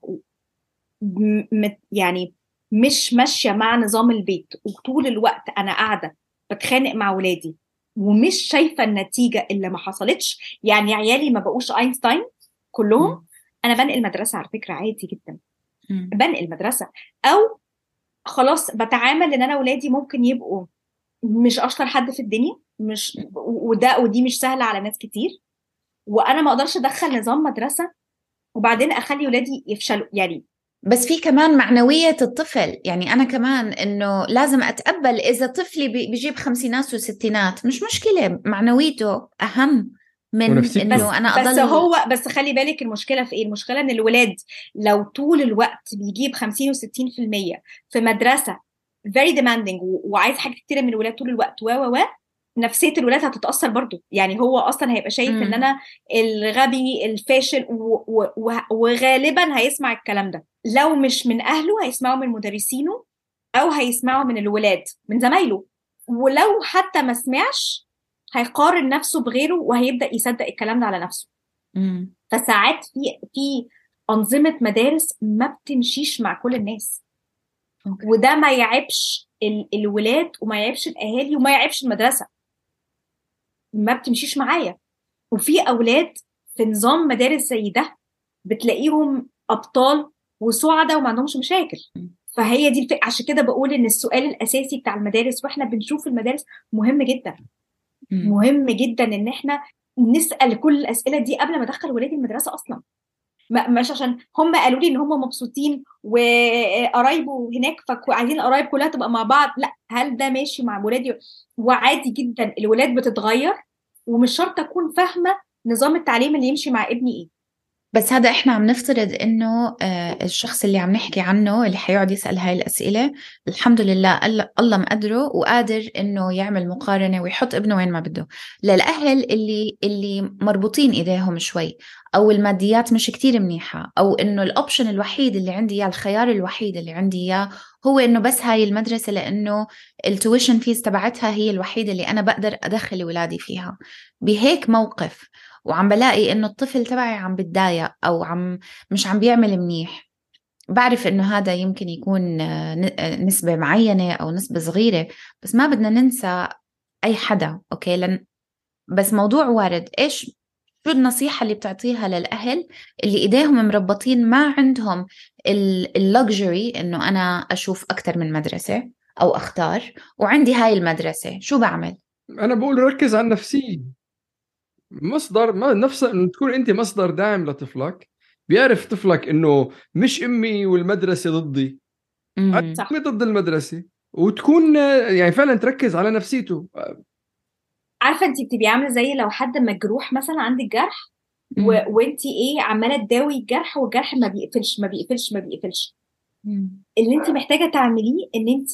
يعني مش ماشيه مع نظام البيت وطول الوقت انا قاعده بتخانق مع ولادي ومش شايفه النتيجه اللي ما حصلتش يعني عيالي ما بقوش اينشتاين كلهم م. انا بنقل مدرسه على فكره عادي جدا م. بنقل مدرسه او خلاص بتعامل ان انا ولادي ممكن يبقوا مش اشطر حد في الدنيا مش وده ودي مش سهله على ناس كتير وانا ما اقدرش ادخل نظام مدرسه وبعدين اخلي ولادي يفشلوا يعني بس في كمان معنوية الطفل يعني أنا كمان إنه لازم أتقبل إذا طفلي بيجيب خمسينات وستينات مش مشكلة معنويته أهم من انه انا اضل بس هو بس خلي بالك المشكله في ايه المشكله ان الولاد لو طول الوقت بيجيب 50 و60% في مدرسه very demanding وعايز حاجات كتيره من الولاد طول الوقت و و و نفسيه الولاد هتتاثر برضو يعني هو اصلا هيبقى شايف ان انا الغبي الفاشل وغالبا هيسمع الكلام ده لو مش من اهله هيسمعه من مدرسينه او هيسمعه من الولاد من زمايله ولو حتى ما سمعش هيقارن نفسه بغيره وهيبدا يصدق الكلام ده على نفسه مم. فساعات في في انظمه مدارس ما بتمشيش مع كل الناس أوكي. وده ما يعيبش الولاد وما يعيبش الاهالي وما يعيبش المدرسه ما بتمشيش معايا وفي اولاد في نظام مدارس زي ده بتلاقيهم ابطال وسعداء وما عندهمش مشاكل فهي دي الفكره عشان كده بقول ان السؤال الاساسي بتاع المدارس واحنا بنشوف المدارس مهم جدا مهم جدا ان احنا نسال كل الاسئله دي قبل ما ادخل ولادي المدرسه اصلا مش عشان هم قالوا لي ان هم مبسوطين وقرايبه هناك فعايزين القرايب كلها تبقى مع بعض لا هل ده ماشي مع ولادي وعادي جدا الولاد بتتغير ومش شرط اكون فاهمه نظام التعليم اللي يمشي مع ابني ايه بس هذا احنا عم نفترض انه آه، الشخص اللي عم نحكي عنه اللي حيقعد يسال هاي الاسئله الحمد لله الله مقدره وقادر انه يعمل مقارنه ويحط ابنه وين ما بده للاهل اللي اللي مربوطين ايديهم شوي او الماديات مش كتير منيحه او انه الاوبشن الوحيد اللي عندي اياه الخيار الوحيد اللي عندي اياه هو انه بس هاي المدرسه لانه التويشن فيز تبعتها هي الوحيده اللي انا بقدر ادخل اولادي فيها بهيك موقف وعم بلاقي انه الطفل تبعي عم بتضايق او عم مش عم بيعمل منيح بعرف انه هذا يمكن يكون نسبة معينة او نسبة صغيرة بس ما بدنا ننسى اي حدا اوكي لان بس موضوع وارد ايش شو النصيحة اللي بتعطيها للأهل اللي إيديهم مربطين ما عندهم اللكجري إنه أنا أشوف أكثر من مدرسة أو أختار وعندي هاي المدرسة شو بعمل؟ أنا بقول ركز على النفسية مصدر ما نفس انه تكون انت مصدر داعم لطفلك بيعرف طفلك انه مش امي والمدرسه ضدي صح ضد المدرسه وتكون يعني فعلا تركز على نفسيته عارفه انت بتبقي عامله زي لو حد مجروح مثلا عندك جرح و... وانت ايه عماله تداوي الجرح والجرح ما بيقفلش ما بيقفلش ما بيقفلش اللي انت محتاجه تعمليه ان انت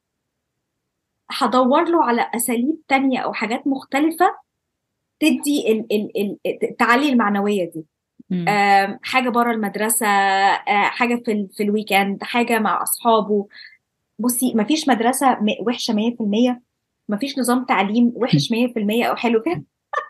هدور له على اساليب تانية او حاجات مختلفه تدي ال ال ال تعلي المعنويه دي حاجه بره المدرسه حاجه في في الويكند حاجه مع اصحابه بصي ما فيش مدرسه وحشه 100% ما فيش نظام تعليم وحش 100% او حلو كده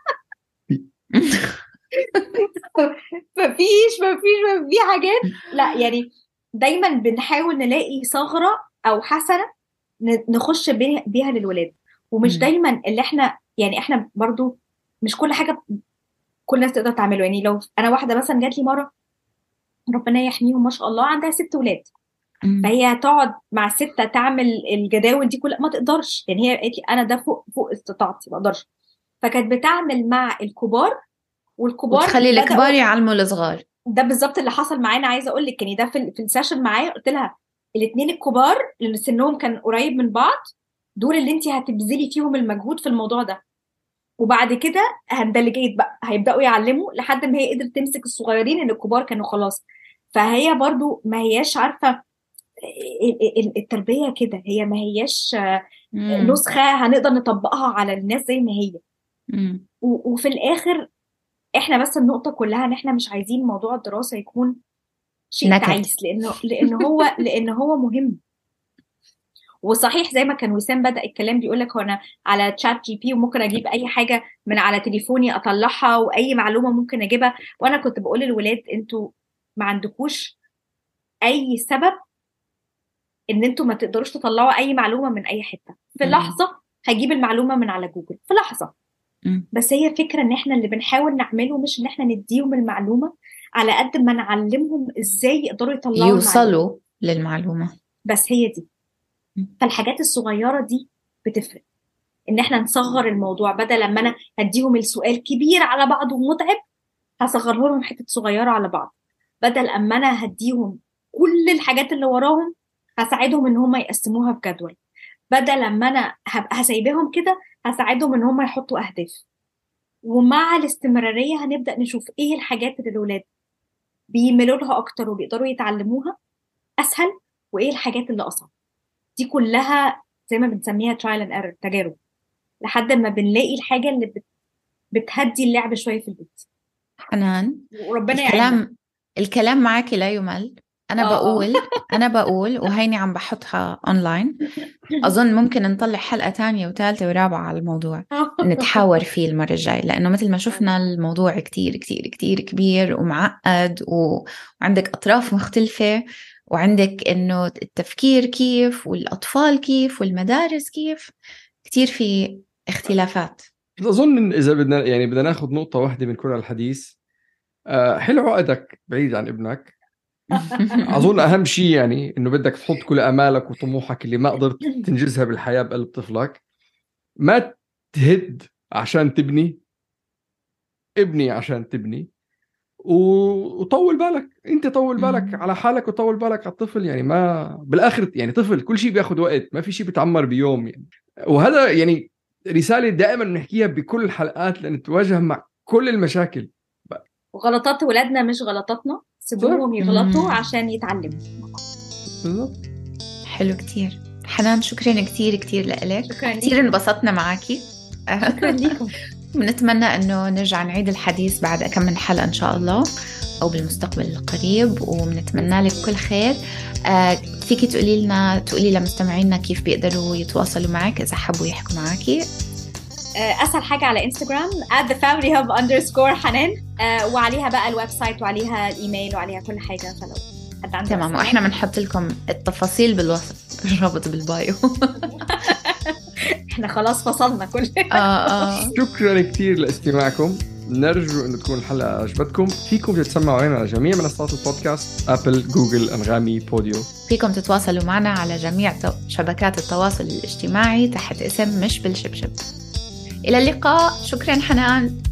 مفيش مفيش في حاجات لا يعني دايما بنحاول نلاقي ثغره او حسنه نخش بيها للولاد ومش دايما اللي احنا يعني احنا برضو مش كل حاجه كل الناس تقدر تعمله يعني لو انا واحده مثلا جات لي مره ربنا يحميهم ما شاء الله عندها ست ولاد فهي تقعد مع الستة تعمل الجداول دي كلها ما تقدرش يعني هي قالت لي انا ده فوق فوق استطاعتي ما اقدرش فكانت بتعمل مع الكبار والكبار تخلي الكبار يعلموا الصغار ده بالظبط اللي حصل معانا عايزه اقول لك يعني ده في, في السيشن معايا قلت لها الاثنين الكبار اللي سنهم كان قريب من بعض دول اللي انت هتبذلي فيهم المجهود في الموضوع ده وبعد كده هندلجيت بقى هيبداوا يعلموا لحد ما هي قدرت تمسك الصغيرين ان الكبار كانوا خلاص فهي برضو ما هياش عارفه التربيه كده هي ما هياش نسخه هنقدر نطبقها على الناس زي ما هي وفي الاخر احنا بس النقطه كلها ان احنا مش عايزين موضوع الدراسه يكون شيء نكت. تعيس لانه لان هو لان هو مهم وصحيح زي ما كان وسام بدا الكلام بيقول لك هو انا على تشات جي بي وممكن اجيب اي حاجه من على تليفوني اطلعها واي معلومه ممكن اجيبها وانا كنت بقول للولاد انتوا ما عندكوش اي سبب ان انتوا ما تقدروش تطلعوا اي معلومه من اي حته في لحظه هجيب المعلومه من على جوجل في لحظه بس هي فكره ان احنا اللي بنحاول نعمله مش ان احنا نديهم المعلومه على قد ما نعلمهم ازاي يقدروا يطلعوا يوصلوا المعلومة. للمعلومه بس هي دي فالحاجات الصغيره دي بتفرق ان احنا نصغر الموضوع بدل لما انا هديهم السؤال كبير على بعضه ومتعب هصغره لهم حته صغيره على بعض بدل اما انا هديهم كل الحاجات اللي وراهم هساعدهم ان هم يقسموها في جدول بدل لما انا هبقى هسيبهم كده هساعدهم ان هم يحطوا اهداف ومع الاستمراريه هنبدا نشوف ايه الحاجات اللي الاولاد بيميلوا لها اكتر وبيقدروا يتعلموها اسهل وايه الحاجات اللي اصعب دي كلها زي ما بنسميها ترايل اند ايرور تجارب لحد ما بنلاقي الحاجه اللي بت... بتهدي اللعب شويه في البيت حنان وربنا الكلام يعلم. الكلام معك لا يمل انا أوه. بقول انا بقول وهيني عم بحطها اونلاين اظن ممكن نطلع حلقه تانية وثالثه ورابعه على الموضوع نتحاور فيه المره الجايه لانه مثل ما شفنا الموضوع كتير كتير كتير كبير ومعقد وعندك اطراف مختلفه وعندك انه التفكير كيف والاطفال كيف والمدارس كيف كتير في اختلافات اظن اذا بدنا يعني بدنا ناخذ نقطه واحده من كل الحديث آه، حل عقدك بعيد عن ابنك اظن اهم شيء يعني انه بدك تحط كل امالك وطموحك اللي ما قدرت تنجزها بالحياه بقلب طفلك ما تهد عشان تبني ابني عشان تبني وطول بالك انت طول بالك على حالك وطول بالك على الطفل يعني ما بالاخر يعني طفل كل شيء بياخذ وقت ما في شيء بيتعمر بيوم يعني وهذا يعني رساله دائما بنحكيها بكل الحلقات لان تواجه مع كل المشاكل وغلطات ولادنا مش غلطاتنا سيبوهم يغلطوا عشان يتعلموا بالضبط حلو كتير حنان شكرا كتير كتير لك شكرا كتير انبسطنا معك شكرا لكم بنتمنى انه نرجع نعيد الحديث بعد كم من حلقه ان شاء الله او بالمستقبل القريب وبنتمنى لك كل خير آه فيكي تقولي لنا تقولي لمستمعينا كيف بيقدروا يتواصلوا معك اذا حبوا يحكوا معك آه، اسهل حاجه على انستغرام at the family hub underscore حنان آه، وعليها بقى الويب سايت وعليها الايميل وعليها كل حاجه فلو حد عنده تمام واحنا بنحط لكم التفاصيل بالوصف الرابط بالبايو احنا خلاص فصلنا كل اه اه شكرا كثير لاستماعكم نرجو انه تكون الحلقه عجبتكم فيكم تتسمعوا علينا على جميع منصات البودكاست ابل جوجل انغامي بوديو فيكم تتواصلوا معنا على جميع شبكات التواصل الاجتماعي تحت اسم مش بالشبشب إلى اللقاء شكرا حنان